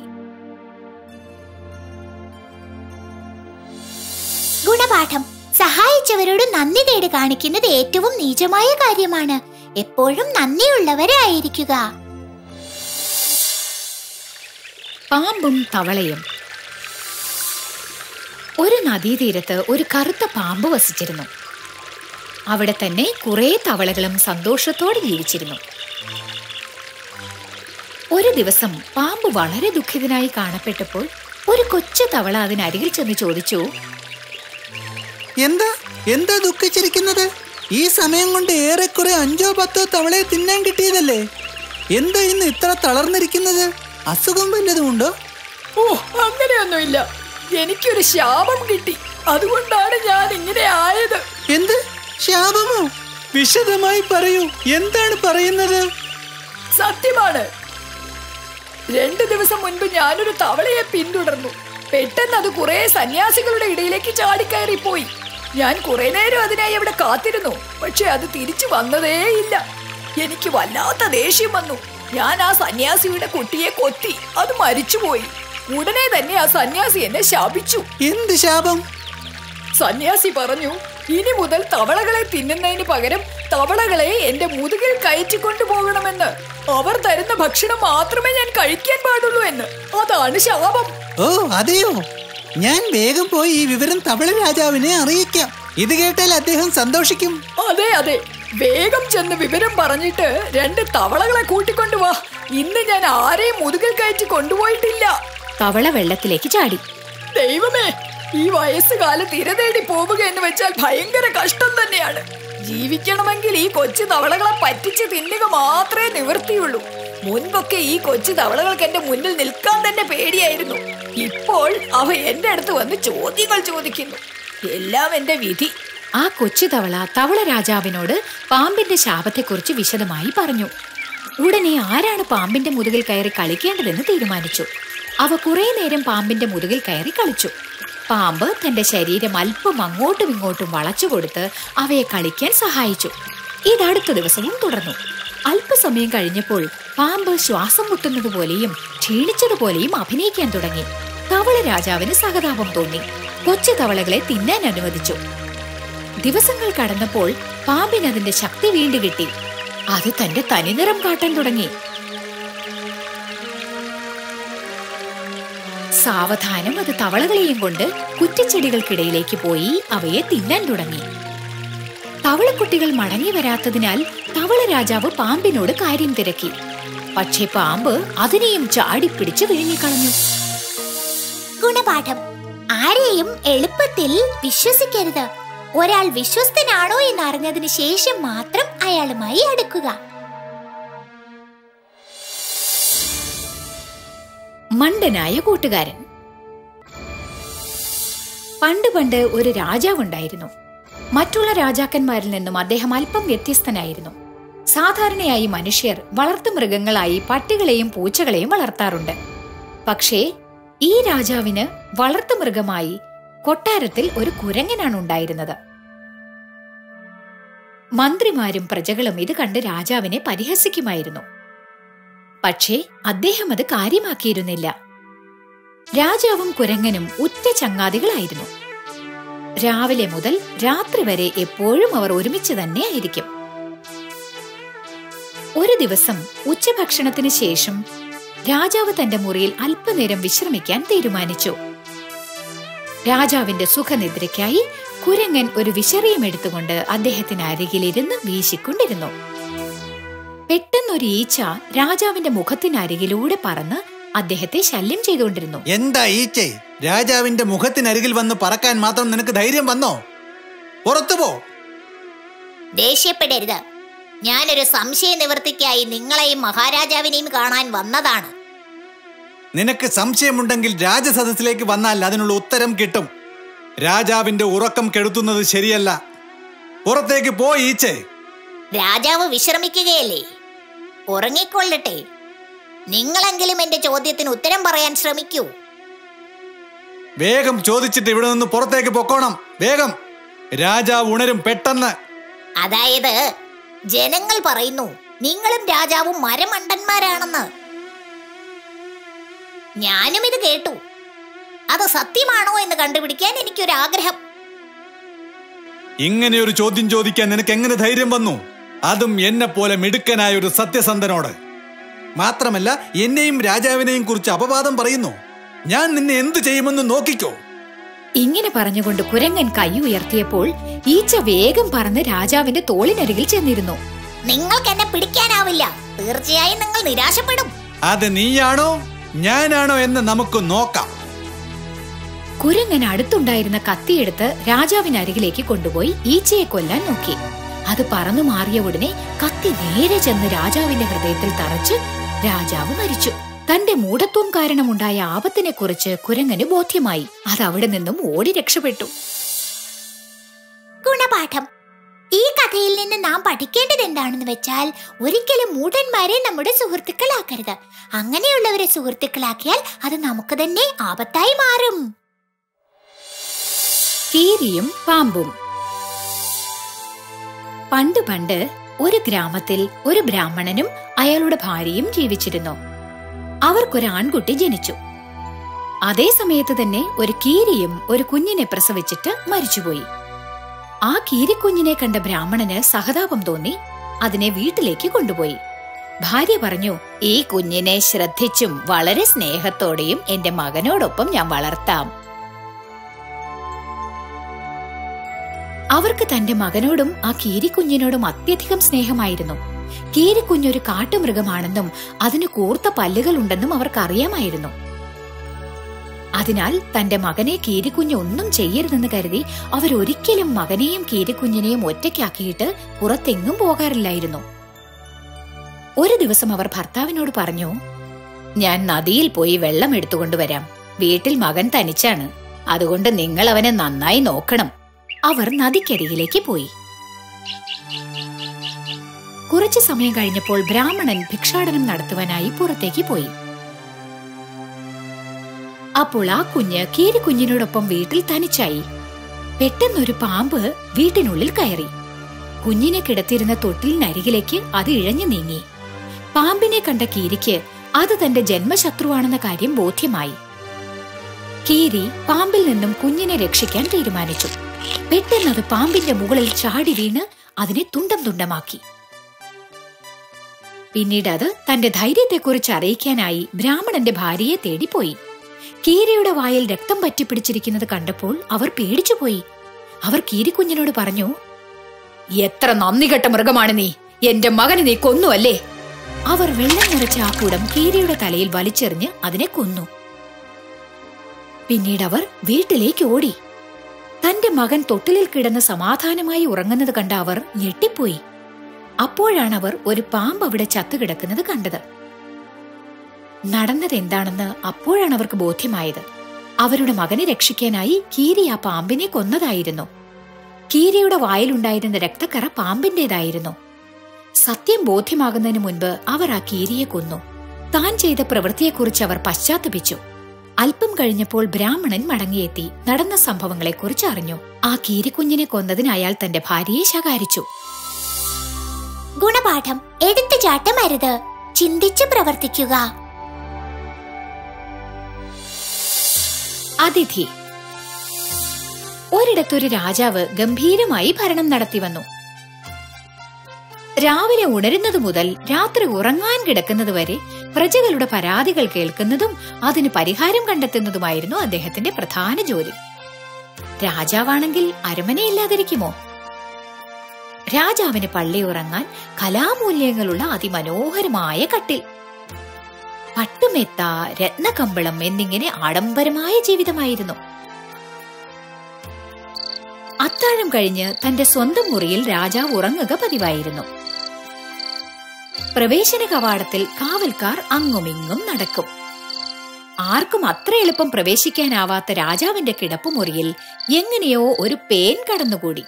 ഗുണപാഠം സഹായിച്ചവരോട് നന്ദി കേട് കാണിക്കുന്നത് ഏറ്റവും നീചമായ കാര്യമാണ് എപ്പോഴും നന്ദിയുള്ളവരായിരിക്കുക പാമ്പും തവളയും ഒരു നദീതീരത്ത് ഒരു കറുത്ത പാമ്പ് വസിച്ചിരുന്നു അവിടെ തന്നെ കുറെ തവളകളും സന്തോഷത്തോടെ ജീവിച്ചിരുന്നു ഒരു ദിവസം പാമ്പ് വളരെ ദുഃഖിതനായി കാണപ്പെട്ടപ്പോൾ ഒരു കൊച്ചു തവള അതിനരികിൽ ചെന്ന് ചോദിച്ചു എന്താ എന്താ ദുഃഖിച്ചിരിക്കുന്നത് ഈ സമയം കൊണ്ട് ഏറെക്കുറെ അഞ്ചോ പത്തോ തവളയെ തിന്നാൻ കിട്ടിയതല്ലേ എന്താ ഇന്ന് ഇത്ര തളർന്നിരിക്കുന്നത് അസുഖം വല്ലതും ഉണ്ടോ ഓ അങ്ങനെയൊന്നുമില്ല എനിക്കൊരു ശാപം കിട്ടി അതുകൊണ്ടാണ് ഞാൻ ഇങ്ങനെ ആയത് എന്ത് ശാപമോ വിശദമായി പറയൂ എന്താണ് പറയുന്നത് സത്യമാണ് രണ്ടു ദിവസം മുൻപ് ഞാനൊരു തവളയെ പിന്തുടർന്നു പെട്ടെന്ന് അത് കുറെ സന്യാസികളുടെ ഇടയിലേക്ക് ചാടിക്കയറിപ്പോയി ഞാൻ കുറെ നേരം അതിനായി അവിടെ കാത്തിരുന്നു പക്ഷെ അത് തിരിച്ചു വന്നതേയില്ല എനിക്ക് വല്ലാത്ത ദേഷ്യം വന്നു ഞാൻ ആ സന്യാസിയുടെ കുട്ടിയെ കൊത്തി അത് മരിച്ചുപോയി ഉടനെ തന്നെ ആ സന്യാസി എന്നെ ശാപിച്ചു എന്ത് ശാപം സന്യാസി പറഞ്ഞു ഇനി മുതൽ തവളകളെ തിന്നുന്നതിന് പകരം തവളകളെ എന്റെ മുതുകിൽ കയറ്റിക്കൊണ്ടു പോകണമെന്ന് അവർ തരുന്ന ഭക്ഷണം മാത്രമേ ഞാൻ കഴിക്കാൻ പാടുള്ളൂ എന്ന് അതാണ് ശാപം ഓ അതെയോ ഞാൻ വേഗം പോയി ഈ വിവരം തവള രാജാവിനെ അറിയിക്കാം ഇത് കേട്ടാൽ അദ്ദേഹം സന്തോഷിക്കും അതെ അതെ വേഗം ചെന്ന് വിവരം പറഞ്ഞിട്ട് രണ്ട് തവളകളെ കൂട്ടിക്കൊണ്ടുവാ ഇന്ന് ഞാൻ ആരെയും മുതുകിൽ കയറ്റി കൊണ്ടുപോയിട്ടില്ല തവള വെള്ളത്തിലേക്ക് ചാടി ദൈവമേ ഈ വയസ്സുകാലത്ത് ഇര തേടി പോവുക എന്ന് വെച്ചാൽ ഭയങ്കര കഷ്ടം തന്നെയാണ് ജീവിക്കണമെങ്കിൽ ഈ കൊച്ചു തവളകളെ പറ്റിച്ച് തിന്നുക മാത്രമേ നിവൃത്തിയുള്ളൂ മുൻപൊക്കെ ഈ കൊച്ചു തവളകൾക്ക് എന്റെ മുന്നിൽ നിൽക്കാൻ തന്നെ പേടിയായിരുന്നു ഇപ്പോൾ അവ എന്റെ അടുത്ത് വന്ന് ചോദ്യങ്ങൾ ചോദിക്കുന്നു എല്ലാം എന്റെ വിധി ആ കൊച്ചു തവള തവള രാജാവിനോട് പാമ്പിന്റെ ശാപത്തെക്കുറിച്ച് വിശദമായി പറഞ്ഞു ഉടനെ ആരാണ് പാമ്പിന്റെ മുതുകിൽ കയറി കളിക്കേണ്ടതെന്ന് തീരുമാനിച്ചു അവ കുറെ നേരം പാമ്പിന്റെ മുതുകിൽ കയറി കളിച്ചു പാമ്പ് തന്റെ ശരീരം അല്പം അങ്ങോട്ടും ഇങ്ങോട്ടും വളച്ചു കൊടുത്ത് അവയെ കളിക്കാൻ സഹായിച്ചു ഇത് അടുത്ത ദിവസവും തുടർന്നു അല്പസമയം കഴിഞ്ഞപ്പോൾ പാമ്പ് ശ്വാസം മുട്ടുന്നത് പോലെയും ക്ഷീണിച്ചതുപോലെയും അഭിനയിക്കാൻ തുടങ്ങി തവള രാജാവിന് സഹതാപം തോന്നി കൊച്ചു തവളകളെ തിന്നാൻ അനുവദിച്ചു ദിവസങ്ങൾ കടന്നപ്പോൾ പാമ്പിന് അതിന്റെ ശക്തി വീണ്ടു കിട്ടി അത് തന്റെ തനിനിറം കാട്ടാൻ തുടങ്ങി സാവധാനം അത് തവളകളെയും കൊണ്ട് കുറ്റിച്ചെടികൾക്കിടയിലേക്ക് പോയി അവയെ തിന്നാൻ തുടങ്ങി തവളക്കുട്ടികൾ മടങ്ങി വരാത്തതിനാൽ തവള രാജാവ് പാമ്പിനോട് കാര്യം തിരക്കി പക്ഷേ പാമ്പ് അതിനെയും ചാടിപ്പിടിച്ച് വിഴുങ്ങിക്കളഞ്ഞു ഗുണപാഠം ആരെയും എളുപ്പത്തിൽ വിശ്വസിക്കരുത് ഒരാൾ വിശ്വസ്തനാണോ എന്ന് അറിഞ്ഞതിന് ശേഷം മാത്രം അയാളുമായി അടുക്കുക മണ്ടനായ കൂട്ടുകാരൻ പണ്ട് പണ്ട് ഒരു രാജാവുണ്ടായിരുന്നു മറ്റുള്ള രാജാക്കന്മാരിൽ നിന്നും അദ്ദേഹം അല്പം വ്യത്യസ്തനായിരുന്നു സാധാരണയായി മനുഷ്യർ വളർത്തുമൃഗങ്ങളായി പട്ടികളെയും പൂച്ചകളെയും വളർത്താറുണ്ട് പക്ഷേ ഈ രാജാവിന് വളർത്തുമൃഗമായി കൊട്ടാരത്തിൽ ഒരു കുരങ്ങനാണ് ഉണ്ടായിരുന്നത് മന്ത്രിമാരും പ്രജകളും ഇത് കണ്ട് രാജാവിനെ പരിഹസിക്കുമായിരുന്നു പക്ഷേ അദ്ദേഹം അത് കാര്യമാക്കിയിരുന്നില്ല രാജാവും കുരങ്ങനും ഉറ്റ ചങ്ങാതികളായിരുന്നു രാവിലെ മുതൽ രാത്രി വരെ എപ്പോഴും അവർ ഒരുമിച്ച് തന്നെ ആയിരിക്കും ഒരു ദിവസം ഉച്ചഭക്ഷണത്തിന് ശേഷം രാജാവ് തന്റെ മുറിയിൽ അല്പനേരം വിശ്രമിക്കാൻ തീരുമാനിച്ചു രാജാവിന്റെ സുഖനിദ്രയ്ക്കായി കുരങ്ങൻ ഒരു വിശറിയം എടുത്തുകൊണ്ട് അദ്ദേഹത്തിന് അരികിലിരുന്ന് വീശിക്കൊണ്ടിരുന്നു പെട്ടെന്നൊരു ഈച്ച രാജാവിന്റെ മുഖത്തിനരികിലൂടെ പറന്ന് അദ്ദേഹത്തെ ശല്യം ചെയ്തുകൊണ്ടിരുന്നു എന്താ ഈച്ചേ രാജാവിന്റെ മുഖത്തിനരികിൽ വന്ന് പറക്കാൻ മാത്രം നിനക്ക് ധൈര്യം വന്നോ പുറത്തു പോ ദേഷ്യപ്പെടരുത് ഞാനൊരു സംശയ നിവൃത്തിക്കായി നിങ്ങളെയും മഹാരാജാവിനെയും കാണാൻ വന്നതാണ് നിനക്ക് സംശയമുണ്ടെങ്കിൽ രാജസദസ്സിലേക്ക് വന്നാൽ അതിനുള്ള ഉത്തരം കിട്ടും രാജാവിന്റെ ഉറക്കം കെടുത്തുന്നത് ശരിയല്ല പുറത്തേക്ക് പോ ഈച്ചേ രാജാവ് വിശ്രമിക്കുകയല്ലേ ഉറങ്ങിക്കൊള്ളട്ടെ നിങ്ങളെങ്കിലും എന്റെ ചോദ്യത്തിന് ഉത്തരം പറയാൻ ശ്രമിക്കൂ വേഗം ചോദിച്ചിട്ട് ഇവിടെ നിന്ന് പുറത്തേക്ക് പൊക്കോണം വേഗം രാജാവ് ഉണരും പെട്ടെന്ന് അതായത് ജനങ്ങൾ പറയുന്നു നിങ്ങളും രാജാവും മരമണ്ടന്മാരാണെന്ന് ഞാനും ഇത് കേട്ടു അത് സത്യമാണോ എന്ന് കണ്ടുപിടിക്കാൻ എനിക്കൊരു ആഗ്രഹം ഇങ്ങനെ ഒരു ചോദ്യം ചോദിക്കാൻ നിനക്ക് എങ്ങനെ ധൈര്യം വന്നു അതും എന്നെ പോലെ മിടുക്കനായ ഒരു സത്യസന്ധനോട് മാത്രമല്ല എന്നെയും രാജാവിനെയും കുറിച്ച് അപവാദം പറയുന്നു ഞാൻ നിന്നെ എന്തു ചെയ്യുമെന്ന് നോക്കിക്കോ ഇങ്ങനെ പറഞ്ഞുകൊണ്ട് കുരങ്ങൻ കൈ ഉയർത്തിയപ്പോൾ ഈച്ച വേഗം പറന്ന് രാജാവിന്റെ തോളിനരികിൽ ചെന്നിരുന്നു നിങ്ങൾക്ക് എന്നെ പിടിക്കാനാവില്ല തീർച്ചയായും നിങ്ങൾ നിരാശപ്പെടും അത് നീയാണോ ഞാനാണോ എന്ന് നമുക്ക് നോക്കാം കുരങ്ങൻ അടുത്തുണ്ടായിരുന്ന കത്തിയെടുത്ത് രാജാവിനരികിലേക്ക് കൊണ്ടുപോയി ഈച്ചയെ കൊല്ലാൻ നോക്കി അത് പറന്നു മാറിയ ഉടനെ കത്തി നേരെ ചെന്ന് രാജാവിന്റെ ഹൃദയത്തിൽ തറച്ച് രാജാവ് മരിച്ചു തന്റെ മൂഢത്വം കാരണമുണ്ടായ ആപത്തിനെ കുറിച്ച് കുരങ്ങന് ബോധ്യമായി അത് അവിടെ നിന്നും ഓടി രക്ഷപ്പെട്ടു ഗുണപാഠം ഈ കഥയിൽ നിന്ന് നാം പഠിക്കേണ്ടത് എന്താണെന്ന് വെച്ചാൽ ഒരിക്കലും മൂഢന്മാരെ നമ്മുടെ സുഹൃത്തുക്കളാക്കരുത് അങ്ങനെയുള്ളവരെ സുഹൃത്തുക്കളാക്കിയാൽ അത് നമുക്ക് തന്നെ ആപത്തായി മാറും കീരിയും പാമ്പും പണ്ട് പണ്ട് ഒരു ഗ്രാമത്തിൽ ഒരു ബ്രാഹ്മണനും അയാളുടെ ഭാര്യയും ജീവിച്ചിരുന്നു അവർക്കൊരു ആൺകുട്ടി ജനിച്ചു അതേ സമയത്ത് തന്നെ ഒരു കീരിയും ഒരു കുഞ്ഞിനെ പ്രസവിച്ചിട്ട് മരിച്ചുപോയി ആ കീരിക്കുഞ്ഞിനെ കണ്ട ബ്രാഹ്മണന് സഹതാപം തോന്നി അതിനെ വീട്ടിലേക്ക് കൊണ്ടുപോയി ഭാര്യ പറഞ്ഞു ഈ കുഞ്ഞിനെ ശ്രദ്ധിച്ചും വളരെ സ്നേഹത്തോടെയും എന്റെ മകനോടൊപ്പം ഞാൻ വളർത്താം അവർക്ക് തന്റെ മകനോടും ആ കീരിക്കുഞ്ഞിനോടും അത്യധികം സ്നേഹമായിരുന്നു കീരിക്കുഞ്ഞൊരു കാട്ടുമൃഗമാണെന്നും അതിന് കൂർത്ത പല്ലുകളുണ്ടെന്നും അവർക്കറിയാമായിരുന്നു അതിനാൽ തന്റെ മകനെ കീരിക്കുഞ്ഞ് ഒന്നും ചെയ്യരുതെന്ന് കരുതി അവരൊരിക്കലും മകനെയും കീരിക്കുഞ്ഞിനെയും ഒറ്റയ്ക്കാക്കിയിട്ട് പുറത്തെങ്ങും പോകാറില്ലായിരുന്നു ഒരു ദിവസം അവർ ഭർത്താവിനോട് പറഞ്ഞു ഞാൻ നദിയിൽ പോയി വെള്ളം എടുത്തുകൊണ്ടുവരാം വീട്ടിൽ മകൻ തനിച്ചാണ് അതുകൊണ്ട് നിങ്ങൾ അവനെ നന്നായി നോക്കണം അവർ നദിക്കരികിലേക്ക് പോയി കുറച്ചു സമയം കഴിഞ്ഞപ്പോൾ ബ്രാഹ്മണൻ ഭിക്ഷാടനം നടത്തുവാനായി പുറത്തേക്ക് പോയി അപ്പോൾ ആ കുഞ്ഞ് കീരിക്കുഞ്ഞിനോടൊപ്പം വീട്ടിൽ തനിച്ചായി പെട്ടെന്നൊരു പാമ്പ് വീട്ടിനുള്ളിൽ കയറി കുഞ്ഞിനെ കിടത്തിയിരുന്ന തൊട്ടിലിനരികിലേക്ക് അത് ഇഴഞ്ഞു നീങ്ങി പാമ്പിനെ കണ്ട കീരിക്ക് അത് തന്റെ ജന്മശത്രുവാണെന്ന കാര്യം ബോധ്യമായി കീരി പാമ്പിൽ നിന്നും കുഞ്ഞിനെ രക്ഷിക്കാൻ തീരുമാനിച്ചു പെട്ടെന്ന് അത് പാമ്പിന്റെ മുകളിൽ ചാടി വീണ് അതിനെ തുണ്ടം തുണ്ടമാക്കി പിന്നീട് അത് തന്റെ ധൈര്യത്തെക്കുറിച്ച് അറിയിക്കാനായി ബ്രാഹ്മണന്റെ ഭാര്യയെ തേടിപ്പോയി കീരയുടെ വായിൽ രക്തം പറ്റിപ്പിടിച്ചിരിക്കുന്നത് കണ്ടപ്പോൾ അവർ പേടിച്ചുപോയി അവർ കീരിക്കുഞ്ഞിനോട് പറഞ്ഞു എത്ര നന്ദികെട്ട മൃഗമാണ് നീ എന്റെ മകനെ നീ കൊന്നു അല്ലേ അവർ വെള്ളം നിറച്ച ആ കുടം കീരിയുടെ തലയിൽ വലിച്ചെറിഞ്ഞ് അതിനെ കൊന്നു പിന്നീട് അവർ വീട്ടിലേക്ക് ഓടി തന്റെ മകൻ തൊട്ടിലിൽ കിടന്ന് സമാധാനമായി ഉറങ്ങുന്നത് കണ്ട അവർ ഞെട്ടിപ്പോയി അപ്പോഴാണ് അവർ ഒരു പാമ്പ് അവിടെ ചത്തുകിടക്കുന്നത് കണ്ടത് നടന്നത് എന്താണെന്ന് അപ്പോഴാണ് അവർക്ക് ബോധ്യമായത് അവരുടെ മകനെ രക്ഷിക്കാനായി കീരി ആ പാമ്പിനെ കൊന്നതായിരുന്നു കീരിയുടെ വായിലുണ്ടായിരുന്ന രക്തക്കറ പാമ്പിന്റേതായിരുന്നു സത്യം ബോധ്യമാകുന്നതിന് മുൻപ് അവർ ആ കീരിയെ കൊന്നു താൻ ചെയ്ത പ്രവൃത്തിയെക്കുറിച്ച് അവർ പശ്ചാത്തപിച്ചു അല്പം കഴിഞ്ഞപ്പോൾ ബ്രാഹ്മണൻ മടങ്ങിയെത്തി നടന്ന സംഭവങ്ങളെക്കുറിച്ച് അറിഞ്ഞു ആ കീരിക്കുഞ്ഞിനെ കൊന്നതിന് അയാൾ തന്റെ ഭാര്യയെ ശകാരിച്ചു ഗുണപാഠം എടുത്തുചാട്ടം അരുത് ചിന്തിച്ച് പ്രവർത്തിക്കുക അതിഥി ഒരിടത്തൊരു രാജാവ് ഗംഭീരമായി ഭരണം നടത്തി വന്നു രാവിലെ ഉണരുന്നത് മുതൽ രാത്രി ഉറങ്ങാൻ കിടക്കുന്നത് വരെ പ്രജകളുടെ പരാതികൾ കേൾക്കുന്നതും അതിന് പരിഹാരം കണ്ടെത്തുന്നതുമായിരുന്നു അദ്ദേഹത്തിന്റെ പ്രധാന ജോലി രാജാവാണെങ്കിൽ അരമനയില്ലാതിരിക്കുമോ രാജാവിന് പള്ളി ഉറങ്ങാൻ കലാമൂല്യങ്ങളുള്ള അതിമനോഹരമായ കട്ടിൽ പട്ടുമെത്ത രത്നകമ്പളം എന്നിങ്ങനെ ആഡംബരമായ ജീവിതമായിരുന്നു അത്താഴം കഴിഞ്ഞ് തന്റെ സ്വന്തം മുറിയിൽ രാജാവ് ഉറങ്ങുക പതിവായിരുന്നു പ്രവേശന കവാടത്തിൽ കാവൽക്കാർ അങ്ങുമിങ്ങും നടക്കും ആർക്കും അത്ര എളുപ്പം പ്രവേശിക്കാനാവാത്ത രാജാവിന്റെ കിടപ്പുമുറിയിൽ എങ്ങനെയോ ഒരു പേൻ കടന്നുകൂടി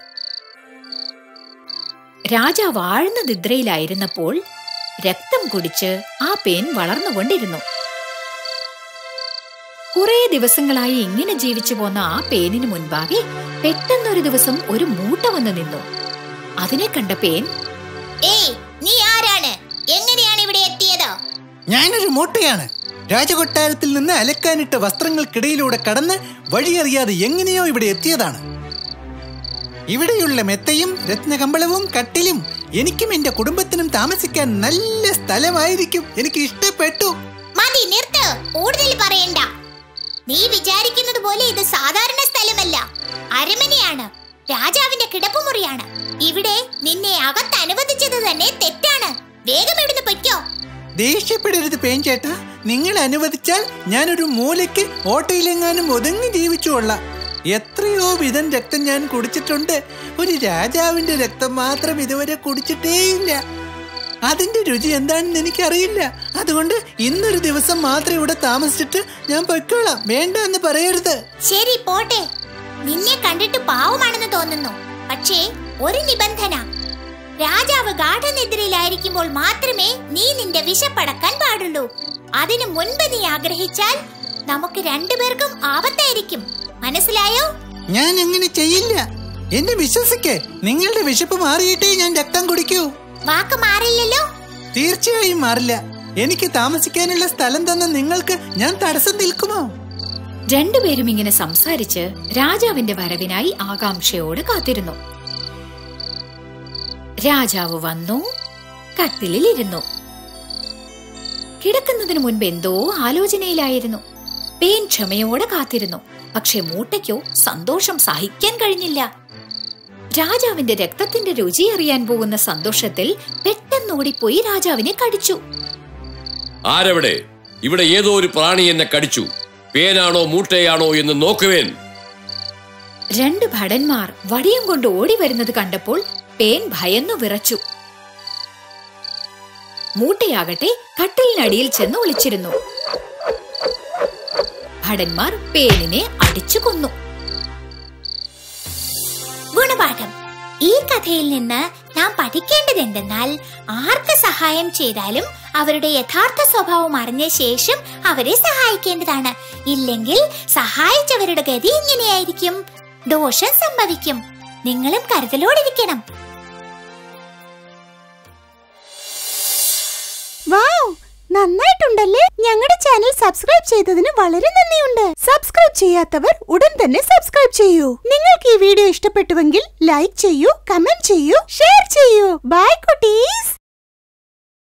രാജാവ് ആഴ്ന്ന നിദ്രയിലായിരുന്നപ്പോൾ രക്തം കുടിച്ച് ആ പേൻ വളർന്നുകൊണ്ടിരുന്നു കുറെ ദിവസങ്ങളായി ഇങ്ങനെ ജീവിച്ചു പോന്ന ആ പേനിന് മുൻപാകെ പെട്ടെന്നൊരു ദിവസം ഒരു മൂട്ട വന്ന് നിന്നു അതിനെ കണ്ട പേൻ ഏയ് നീ ആരാണ് എങ്ങനെയാണ് ഇവിടെ എത്തിയത് ഞാനൊരു മൂട്ടയാണ് രാജകൊട്ടാരത്തിൽ നിന്ന് അലക്കാനിട്ട വസ്ത്രങ്ങൾക്കിടയിലൂടെ കടന്ന് വഴിയറിയാതെ എങ്ങനെയോ ഇവിടെ എത്തിയതാണ് ഇവിടെയുള്ള മെത്തയും രത്നകമ്പളവും കട്ടിലും എനിക്കും എന്റെ കുടുംബത്തിനും താമസിക്കാൻ നല്ല സ്ഥലമായിരിക്കും എനിക്ക് ഇഷ്ടപ്പെട്ടു മതി നിർത്ത് കൂടുതൽ പറയണ്ട നീ വിചാരിക്കുന്നത് പോലെ ഇത് സാധാരണ സ്ഥലമല്ല അരമനയാണ് രാജാവിന്റെ കിടപ്പുമുറിയാണ് ഇവിടെ നിന്നെ അകത്ത് അനുവദിച്ചത് തന്നെ തെറ്റാണ് വേഗം ഇവിടുന്ന് പൊയ്ക്കോ ദേഷ്യപ്പെടരുത് പേൻചേട്ടാ നിങ്ങൾ അനുവദിച്ചാൽ ഞാനൊരു മൂലയ്ക്ക് ഓട്ടയിലെങ്ങാനും ഒതുങ്ങി ജീവിച്ചുകൊള്ളാം എത്രയോ വിധം രക്തം ഞാൻ കുടിച്ചിട്ടുണ്ട് ഒരു രാജാവിന്റെ രക്തം മാത്രം ഇതുവരെ കുടിച്ചിട്ടേയില്ല അതിന്റെ രുചി എന്താണെന്ന് എനിക്കറിയില്ല അതുകൊണ്ട് ഇന്നൊരു ദിവസം മാത്രം ഇവിടെ താമസിച്ചിട്ട് ഞാൻ പൊയ്ക്കോളാം വേണ്ട എന്ന് പറയരുത് ശരി പോട്ടെ നിന്നെ കണ്ടിട്ട് പാവമാണെന്ന് തോന്നുന്നു പക്ഷേ ഒരു നിബന്ധന രാജാവ് ഗാഠനിദ്രയിലായിരിക്കുമ്പോൾ മാത്രമേ നീ നിന്റെ വിശപ്പടക്കാൻ പാടുള്ളൂ അതിനു മുൻപ് നീ ആഗ്രഹിച്ചാൽ നമുക്ക് രണ്ടുപേർക്കും ആപത്തായിരിക്കും മനസ്സിലായോ ഞാൻ അങ്ങനെ ചെയ്യില്ല എന്നെ വിശ്വസിക്കേ നിങ്ങളുടെ വിശപ്പ് മാറിയിട്ടേ ഞാൻ രക്തം കുടിക്കൂ വാക്ക് മാറില്ലല്ലോ തീർച്ചയായും മാറില്ല എനിക്ക് താമസിക്കാനുള്ള സ്ഥലം തന്ന നിങ്ങൾക്ക് ഞാൻ തടസ്സം നിൽക്കുമോ രണ്ടുപേരും ഇങ്ങനെ സംസാരിച്ച് രാജാവിന്റെ വരവിനായി ആകാംക്ഷയോടെ കാത്തിരുന്നു രാജാവ് വന്നു കട്ടിലിൽ ഇരുന്നു കിടക്കുന്നതിന് മുൻപ് എന്തോ ആലോചനയിലായിരുന്നു പേൻ ക്ഷമയോടെ കാത്തിരുന്നു പക്ഷെ മൂട്ടയ്ക്കോ സന്തോഷം സഹിക്കാൻ കഴിഞ്ഞില്ല രാജാവിന്റെ രക്തത്തിന്റെ രുചി അറിയാൻ പോകുന്ന സന്തോഷത്തിൽ പെട്ടെന്നോടിപ്പോയി രാജാവിനെ കടിച്ചു ആരവിടെ ഇവിടെ ഏതോ ഒരു പ്രാണി എന്നെ കടിച്ചു പേനാണോ മൂട്ടയാണോ എന്ന് നോക്കുവേൻ രണ്ട് ഭടന്മാർ വടിയും കൊണ്ട് ഓടി വരുന്നത് കണ്ടപ്പോൾ പേൻ ഭയന്നു വിറച്ചു മൂട്ടയാകട്ടെ കട്ടിലിനടിയിൽ ചെന്ന് ഒളിച്ചിരുന്നു ഭടന്മാർ പേനിനെ അടിച്ചു കൊന്നു ഗുണപാഠം ഈ കഥയിൽ നിന്ന് നാം പഠിക്കേണ്ടത് എന്തെന്നാൽ ആർക്ക് സഹായം ചെയ്താലും അവരുടെ യഥാർത്ഥ സ്വഭാവം അറിഞ്ഞ ശേഷം അവരെ സഹായിക്കേണ്ടതാണ് ഇല്ലെങ്കിൽ സഹായിച്ചവരുടെ ഗതി ഇങ്ങനെയായിരിക്കും ദോഷം സംഭവിക്കും നിങ്ങളും കരുതലോടിരിക്കണം വാവ് നന്നായിട്ടുണ്ടല്ലേ ഞങ്ങളുടെ ചാനൽ സബ്സ്ക്രൈബ് ചെയ്തതിന് വളരെ നന്ദിയുണ്ട് സബ്സ്ക്രൈബ് ചെയ്യാത്തവർ ഉടൻ തന്നെ സബ്സ്ക്രൈബ് ചെയ്യൂ നിങ്ങൾക്ക് ഈ വീഡിയോ ഇഷ്ടപ്പെട്ടുവെങ്കിൽ ലൈക്ക് ചെയ്യൂ കമന്റ് ചെയ്യൂ ഷെയർ ചെയ്യൂ ബൈ കുട്ടീസ്